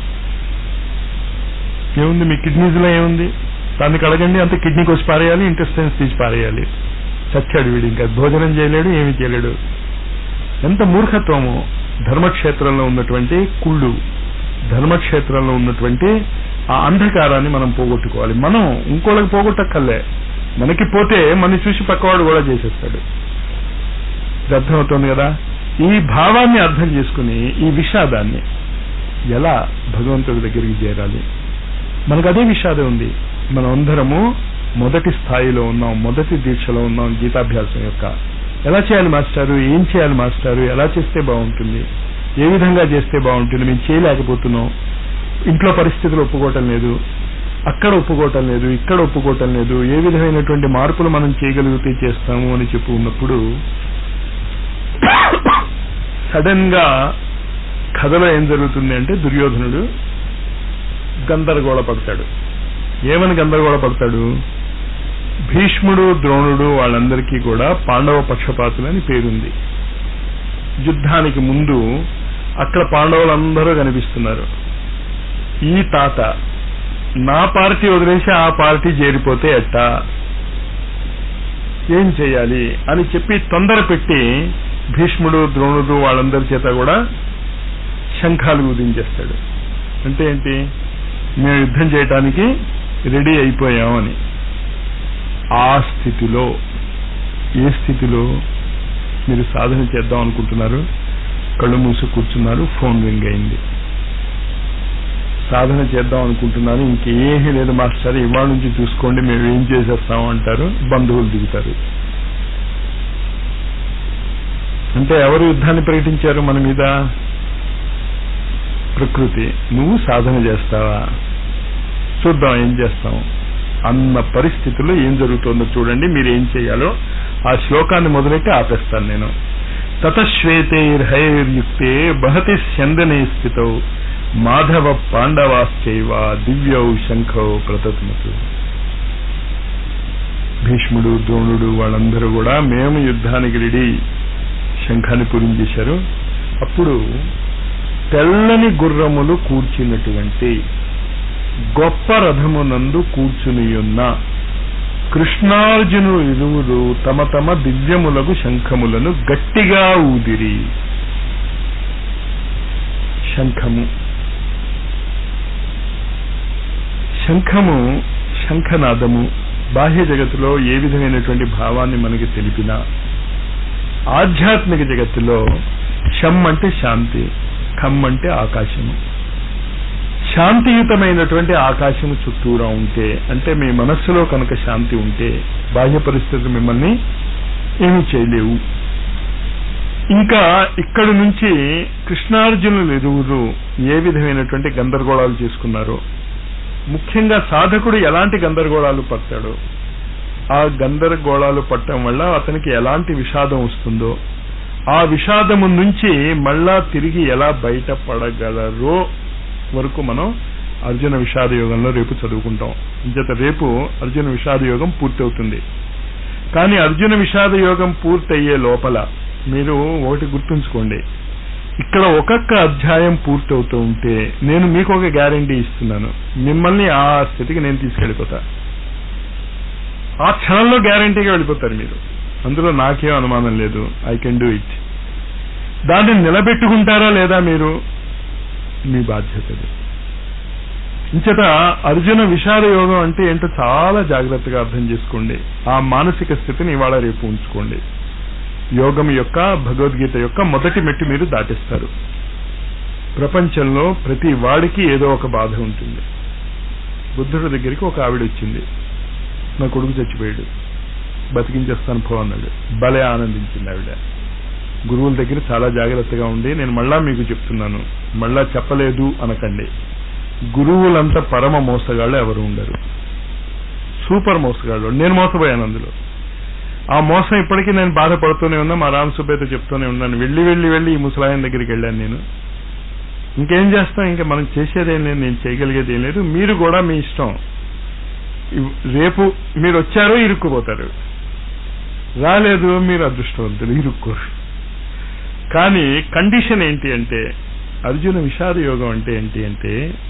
ఏముంది మీ కిడ్నీస్ లో ఏముంది దాన్ని కడగండి అంత కిడ్నీ కోసి పారేయాలి ఇంటెస్టైన్స్ తీసి పారేయాలి చచ్చాడు వీడు ఇంకా భోజనం చేయలేడు ఏమీ చేయలేడు ఎంత మూర్ఖత్వము ధర్మక్షేత్రంలో ఉన్నటువంటి కుళ్ళు ధర్మక్షేత్రంలో ఉన్నటువంటి ఆ అంధకారాన్ని మనం పోగొట్టుకోవాలి మనం ఇంకోళ్ళకి పోగొట్టక్కర్లే మనకి పోతే మన చూసి పక్కవాడు కూడా చేసేస్తాడు ఇది అర్థమవుతుంది కదా ఈ భావాన్ని అర్థం చేసుకుని ఈ విషాదాన్ని ఎలా భగవంతుడి దగ్గరికి చేరాలి మనకు అదే విషాదం ఉంది మనం అందరము మొదటి స్థాయిలో ఉన్నాం మొదటి దీక్షలో ఉన్నాం గీతాభ్యాసం యొక్క ఎలా చేయాలి మాస్టారు ఏం చేయాలి మాస్టారు ఎలా చేస్తే బాగుంటుంది ఏ విధంగా చేస్తే బాగుంటుంది మేము చేయలేకపోతున్నాం ఇంట్లో పరిస్థితులు ఒప్పుకోవటం లేదు అక్కడ ఒప్పుకోవటం లేదు ఇక్కడ ఒప్పుకోవటం లేదు ఏ విధమైనటువంటి మార్పులు మనం చేయగలిగితే చేస్తాము అని చెప్పు ఉన్నప్పుడు సడన్ గా కథలో ఏం జరుగుతుంది అంటే దుర్యోధనుడు గందరగోళ పడతాడు ఏమని గందరగోళ పడతాడు భీష్ముడు ద్రోణుడు వాళ్ళందరికీ కూడా పాండవ పక్షపాతులని పేరుంది యుద్ధానికి ముందు అక్కడ పాండవులందరూ కనిపిస్తున్నారు ఈ తాత నా పార్టీ వదిలేసి ఆ పార్టీ చేరిపోతే ఎట్టా ఏం చేయాలి అని చెప్పి తొందర పెట్టి భీష్ముడు ద్రోణుడు వాళ్ళందరి చేత కూడా శంఖాలు ఉదించేస్తాడు అంటే ఏంటి మేము యుద్ధం చేయటానికి రెడీ అయిపోయామని ఆ స్థితిలో ఏ స్థితిలో మీరు సాధన చేద్దాం అనుకుంటున్నారు కళ్ళు మూసి కూర్చున్నారు ఫోన్ రింగ్ అయింది సాధన చేద్దాం అనుకుంటున్నాను ఇంకేమీ లేదు మాస్టర్ ఇవాళ నుంచి చూసుకోండి మేము ఏం చేసేస్తాం అంటారు బంధువులు దిగుతారు అంటే ఎవరు యుద్ధాన్ని ప్రకటించారు మన మీద ప్రకృతి నువ్వు సాధన చేస్తావా చూద్దాం ఏం చేస్తాం అన్న పరిస్థితుల్లో ఏం జరుగుతుందో చూడండి మీరు ఏం చేయాలో ఆ శ్లోకాన్ని మొదలెట్టి ఆపేస్తాను నేను తతశ్వేతైర్హైర్యుక్తే బహతి స్యందనే స్థితౌ మాధవ పాండవాశ్చైవ దివ్యౌ శంఖౌ ప్రతత్మతు భీష్ముడు ద్రోణుడు వాళ్ళందరూ కూడా మేము యుద్ధానికి రెడీ శంఖాన్ని పూరించేశారు అప్పుడు తెల్లని గుర్రములు కూర్చున్నటువంటి గొప్ప రథమునందు కూర్చునియున్న కృష్ణార్జును ఇరువురు తమ తమ దివ్యములకు శంఖములను గట్టిగా ఊదిరి శంఖము శంఖము శంఖనాదము బాహ్య జగత్తులో ఏ విధమైనటువంటి భావాన్ని మనకి తెలిపినా ఆధ్యాత్మిక జగత్తులో షమ్ అంటే శాంతి ఖమ్ అంటే ఆకాశము శాంతియుతమైనటువంటి ఆకాశము చుట్టూరా ఉంటే అంటే మీ మనస్సులో కనుక శాంతి ఉంటే బాహ్య పరిస్థితులు మిమ్మల్ని ఏమీ చేయలేవు ఇంకా ఇక్కడి నుంచి కృష్ణార్జునులు ఇరువురు ఏ విధమైనటువంటి గందరగోళాలు చేసుకున్నారో ముఖ్యంగా సాధకుడు ఎలాంటి గందరగోళాలు పడతాడో ఆ గందరగోళాలు పట్టడం వల్ల అతనికి ఎలాంటి విషాదం వస్తుందో ఆ విషాదము నుంచి మళ్ళా తిరిగి ఎలా బయటపడగలరో వరకు మనం అర్జున విషాద యోగంలో రేపు చదువుకుంటాం ఇంచేత రేపు అర్జున విషాద యోగం పూర్తవుతుంది కానీ అర్జున విషాద యోగం పూర్తయ్యే లోపల మీరు ఒకటి గుర్తుంచుకోండి ఇక్కడ ఒక్కొక్క అధ్యాయం పూర్తవుతూ ఉంటే నేను మీకు ఒక గ్యారంటీ ఇస్తున్నాను మిమ్మల్ని ఆ స్థితికి నేను తీసుకెళ్ళిపోతా ఆ క్షణంలో గ్యారంటీగా వెళ్ళిపోతారు మీరు అందులో నాకేం అనుమానం లేదు ఐ కెన్ డూ ఇట్ దాన్ని నిలబెట్టుకుంటారా లేదా మీరు మీ బాధ్యత అది ఇంచేత అర్జున విషాద యోగం అంటే ఏంటో చాలా జాగ్రత్తగా అర్థం చేసుకోండి ఆ మానసిక స్థితిని ఇవాళ రేపు ఉంచుకోండి యోగం యొక్క భగవద్గీత యొక్క మొదటి మెట్టు మీరు దాటిస్తారు ప్రపంచంలో ప్రతి వాడికి ఏదో ఒక బాధ ఉంటుంది బుద్ధుడి దగ్గరికి ఒక ఆవిడ వచ్చింది నా కొడుకు చచ్చిపోయాడు బతికించేస్తాను పో అన్నాడు భలే ఆనందించింది ఆవిడ గురువుల దగ్గర చాలా జాగ్రత్తగా ఉండి నేను మళ్ళా మీకు చెప్తున్నాను మళ్ళా చెప్పలేదు అనకండి గురువులంతా పరమ మోసగాళ్ళు ఎవరు ఉండరు సూపర్ మోసగాళ్ళు నేను మోసపోయాను అందులో ఆ మోసం ఇప్పటికీ నేను బాధపడుతూనే ఉన్నా మా రామ్ సుబ్బేత చెప్తూనే ఉన్నాను వెళ్ళి వెళ్ళి వెళ్ళి ఈ ముసలాయన దగ్గరికి వెళ్ళాను నేను ఇంకేం చేస్తాం ఇంకా మనం చేసేదేం లేదు నేను చేయగలిగేది ఏం లేదు మీరు కూడా మీ ఇష్టం ఇవ్- రేపు మీరు వచ్చారో ఇరుక్కుపోతారు రాలేదు మీరు అదృష్టవంతులు ఇరుక్కోరు కానీ కండిషన్ ఏంటి అంటే అర్జున విషాద యోగం అంటే ఏంటి అంటే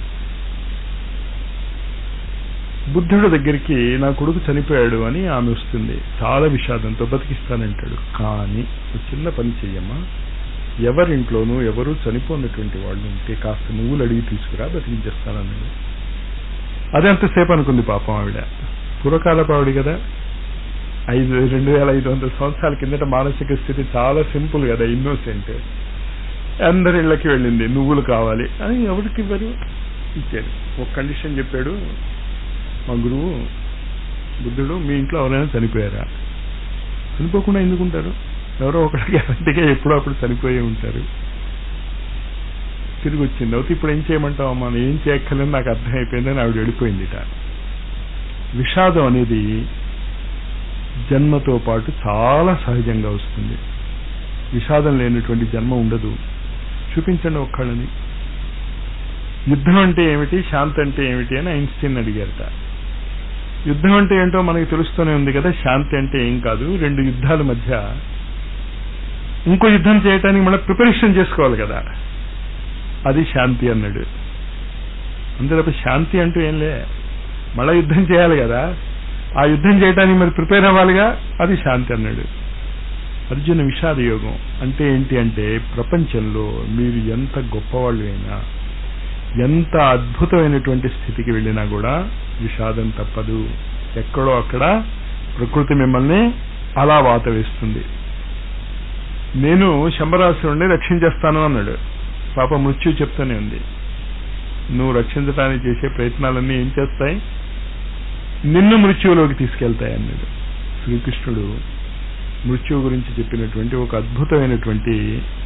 బుద్ధుడు దగ్గరికి నా కొడుకు చనిపోయాడు అని ఆమె వస్తుంది చాలా విషాదంతో బతికిస్తానంటాడు కానీ ఒక చిన్న పని చెయ్యమ్మా ఎవరింట్లోనూ ఎవరు చనిపోయినటువంటి వాళ్ళు ఉంటే కాస్త నువ్వులు అడిగి తీసుకురా బతికించేస్తానన్నాడు అదే అంతసేపు అనుకుంది పాపం ఆవిడ పూర్వకాలపు ఆవిడ కదా ఐదు రెండు వేల ఐదు వందల సంవత్సరాల కిందట మానసిక స్థితి చాలా సింపుల్ కదా ఇన్నోసెంట్ అందరి ఇళ్ళకి వెళ్ళింది నువ్వులు కావాలి అని ఎవరికి ఇవ్వరు ఇచ్చారు ఒక కండిషన్ చెప్పాడు మా గురువు బుద్ధుడు మీ ఇంట్లో ఎవరైనా చనిపోయారా చనిపోకుండా ఎందుకుంటారు ఎవరో ఒకటి గ్యారంటీగా ఎప్పుడో అప్పుడు చనిపోయి ఉంటారు తిరిగి వచ్చింది అయితే ఇప్పుడు ఏం చేయమంటావు అమ్మా నేను ఏం చేయక్కర్లేదు నాకు అర్థమైపోయిందని ఆవిడ వెళ్ళిపోయిందిట విషాదం అనేది జన్మతో పాటు చాలా సహజంగా వస్తుంది విషాదం లేనటువంటి జన్మ ఉండదు చూపించండి ఒక్కళ్ళని యుద్ధం అంటే ఏమిటి శాంతి అంటే ఏమిటి అని ఐన్స్టీన్ అడిగారట యుద్ధం అంటే ఏంటో మనకి తెలుస్తూనే ఉంది కదా శాంతి అంటే ఏం కాదు రెండు యుద్ధాల మధ్య ఇంకో యుద్ధం చేయటానికి మళ్ళీ ప్రిపరేషన్ చేసుకోవాలి కదా అది శాంతి అన్నాడు అంతే తప్ప శాంతి అంటూ ఏం లే మళ్ళీ యుద్ధం చేయాలి కదా ఆ యుద్ధం చేయడానికి మరి ప్రిపేర్ అవ్వాలిగా అది శాంతి అన్నాడు అర్జున విషాద యోగం అంటే ఏంటి అంటే ప్రపంచంలో మీరు ఎంత గొప్పవాళ్ళు అయినా ఎంత అద్భుతమైనటువంటి స్థితికి వెళ్ళినా కూడా విషాదం తప్పదు ఎక్కడో అక్కడ ప్రకృతి మిమ్మల్ని అలా వాత వేస్తుంది నేను శంబరాసురుణ్ణి రక్షించేస్తాను అన్నాడు పాప మృత్యు చెప్తూనే ఉంది నువ్వు రక్షించడానికి చేసే ప్రయత్నాలన్నీ ఏం చేస్తాయి నిన్ను మృత్యువులోకి తీసుకెళ్తాయి అన్నాడు శ్రీకృష్ణుడు మృత్యువు గురించి చెప్పినటువంటి ఒక అద్భుతమైనటువంటి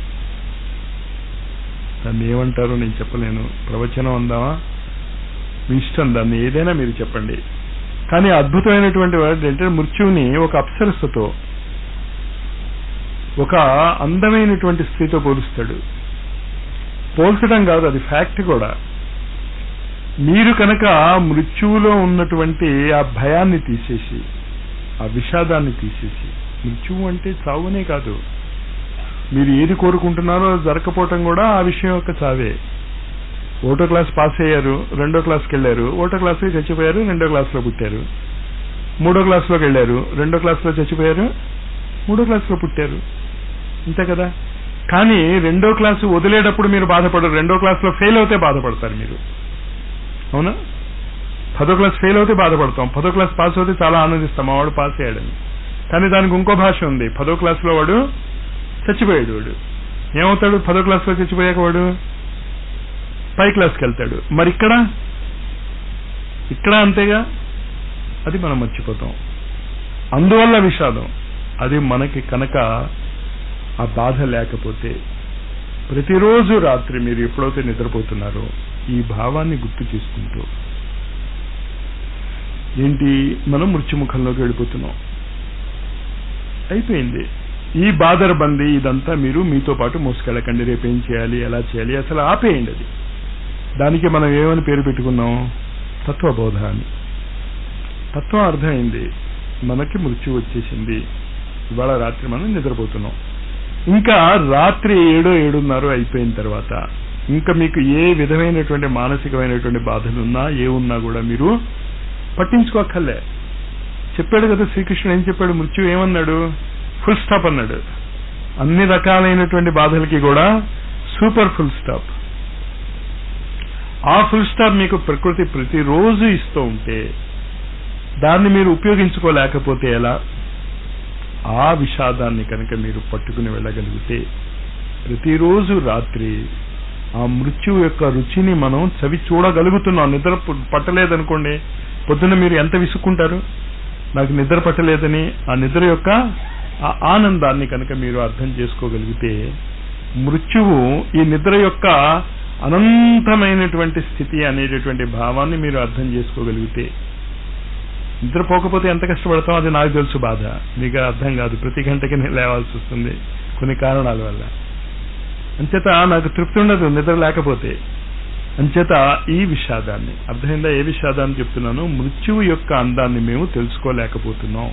దాన్ని ఏమంటారో నేను చెప్పలేను ప్రవచనం అందామా మీ ఇష్టం దాన్ని ఏదైనా మీరు చెప్పండి కానీ అద్భుతమైనటువంటి వాడు ఏంటంటే మృత్యువుని ఒక అప్సరస్సుతో ఒక అందమైనటువంటి స్త్రీతో పోలుస్తాడు పోల్చడం కాదు అది ఫ్యాక్ట్ కూడా మీరు కనుక మృత్యువులో ఉన్నటువంటి ఆ భయాన్ని తీసేసి ఆ విషాదాన్ని తీసేసి మృత్యువు అంటే చావునే కాదు మీరు ఏది కోరుకుంటున్నారో అది జరగకపోవటం కూడా ఆ విషయం యొక్క చావే ఓటో క్లాస్ పాస్ అయ్యారు రెండో క్లాస్కి వెళ్ళారు ఓటో క్లాస్కి చచ్చిపోయారు రెండో క్లాస్లో పుట్టారు మూడో క్లాస్లోకి వెళ్ళారు రెండో క్లాస్లో చచ్చిపోయారు మూడో క్లాస్లో పుట్టారు అంతే కదా కానీ రెండో క్లాసు వదిలేటప్పుడు మీరు బాధపడరు రెండో క్లాస్లో ఫెయిల్ అవుతే బాధపడతారు మీరు అవునా పదో క్లాస్ ఫెయిల్ అవుతే బాధపడతాం పదో క్లాస్ పాస్ అవుతే చాలా ఆనందిస్తాం మా వాడు పాస్ అయ్యాడని కానీ దానికి ఇంకో భాష ఉంది పదో క్లాస్లో వాడు చచ్చిపోయాడు వాడు ఏమవుతాడు పదో క్లాస్లో చచ్చిపోయాక వాడు పై క్లాస్కి వెళ్తాడు మరి ఇక్కడ ఇక్కడ అంతేగా అది మనం మర్చిపోతాం అందువల్ల విషాదం అది మనకి కనుక ఆ బాధ లేకపోతే ప్రతిరోజు రాత్రి మీరు ఎప్పుడైతే నిద్రపోతున్నారో ఈ భావాన్ని గుర్తు చేసుకుంటూ ఏంటి మనం మృత్యుముఖంలోకి వెళ్ళిపోతున్నాం అయిపోయింది ఈ బాదర్ బంది ఇదంతా మీరు మీతో పాటు మోసుకెళ్ళకండి రేపేం చేయాలి ఎలా చేయాలి అసలు ఆపేయండి అది దానికి మనం ఏమని పేరు పెట్టుకున్నాం తత్వబోధ అని తత్వం అర్థమైంది మనకి మృత్యు వచ్చేసింది ఇవాళ రాత్రి మనం నిద్రపోతున్నాం ఇంకా రాత్రి ఏడో ఏడున్నర అయిపోయిన తర్వాత ఇంకా మీకు ఏ విధమైనటువంటి మానసికమైనటువంటి బాధలు ఉన్నా ఏ ఉన్నా కూడా మీరు పట్టించుకోక్కర్లే చెప్పాడు కదా శ్రీకృష్ణుడు ఏం చెప్పాడు మృత్యు ఏమన్నాడు ఫుల్ స్టాప్ అన్నాడు అన్ని రకాలైనటువంటి బాధలకి కూడా సూపర్ ఫుల్ స్టాప్ ఆ ఫుల్ స్టాప్ మీకు ప్రకృతి ప్రతిరోజు ఇస్తూ ఉంటే దాన్ని మీరు ఉపయోగించుకోలేకపోతే ఎలా ఆ విషాదాన్ని కనుక మీరు పట్టుకుని వెళ్ళగలిగితే ప్రతిరోజు రాత్రి ఆ మృత్యువు యొక్క రుచిని మనం చవి చూడగలుగుతున్నాం నిద్ర పు- పట్టలేదనుకోండి పొద్దున్న మీరు ఎంత విసుక్కుంటారు నాకు నిద్ర పట్టలేదని ఆ నిద్ర యొక్క ఆ ఆనందాన్ని కనుక మీరు అర్థం చేసుకోగలిగితే మృత్యువు ఈ నిద్ర యొక్క అనంతమైనటువంటి స్థితి అనేటటువంటి భావాన్ని మీరు అర్థం చేసుకోగలిగితే నిద్రపోకపోతే ఎంత కష్టపడతాం అది నాకు తెలుసు బాధ మీకు అర్థం కాదు ప్రతి గంటకి నేను లేవాల్సి వస్తుంది కొన్ని కారణాల వల్ల అంచేత నాకు తృప్తి ఉండదు నిద్ర లేకపోతే అంచేత ఈ విషాదాన్ని అర్థమైందా ఏ విషాదాన్ని చెప్తున్నాను మృత్యువు యొక్క అందాన్ని మేము తెలుసుకోలేకపోతున్నాం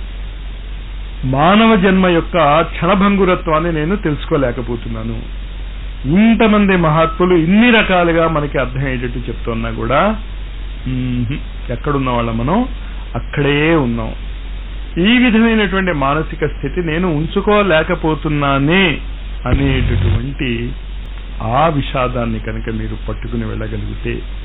మానవ జన్మ యొక్క క్షణభంగురత్వాన్ని నేను తెలుసుకోలేకపోతున్నాను ఇంతమంది మహాత్ములు ఇన్ని రకాలుగా మనకి అర్థమయ్యేటట్టు చెప్తున్నా కూడా మ్మ్హ్, ఎక్కడున్న వాళ్ళం మనం అక్కడే ఉన్నాం ఈ విధమైనటువంటి మానసిక స్థితి నేను ఉంచుకోలేకపోతున్నానే అనేటటువంటి ఆ విషాదాన్ని కనుక మీరు పట్టుకుని వెళ్ళగలిగితే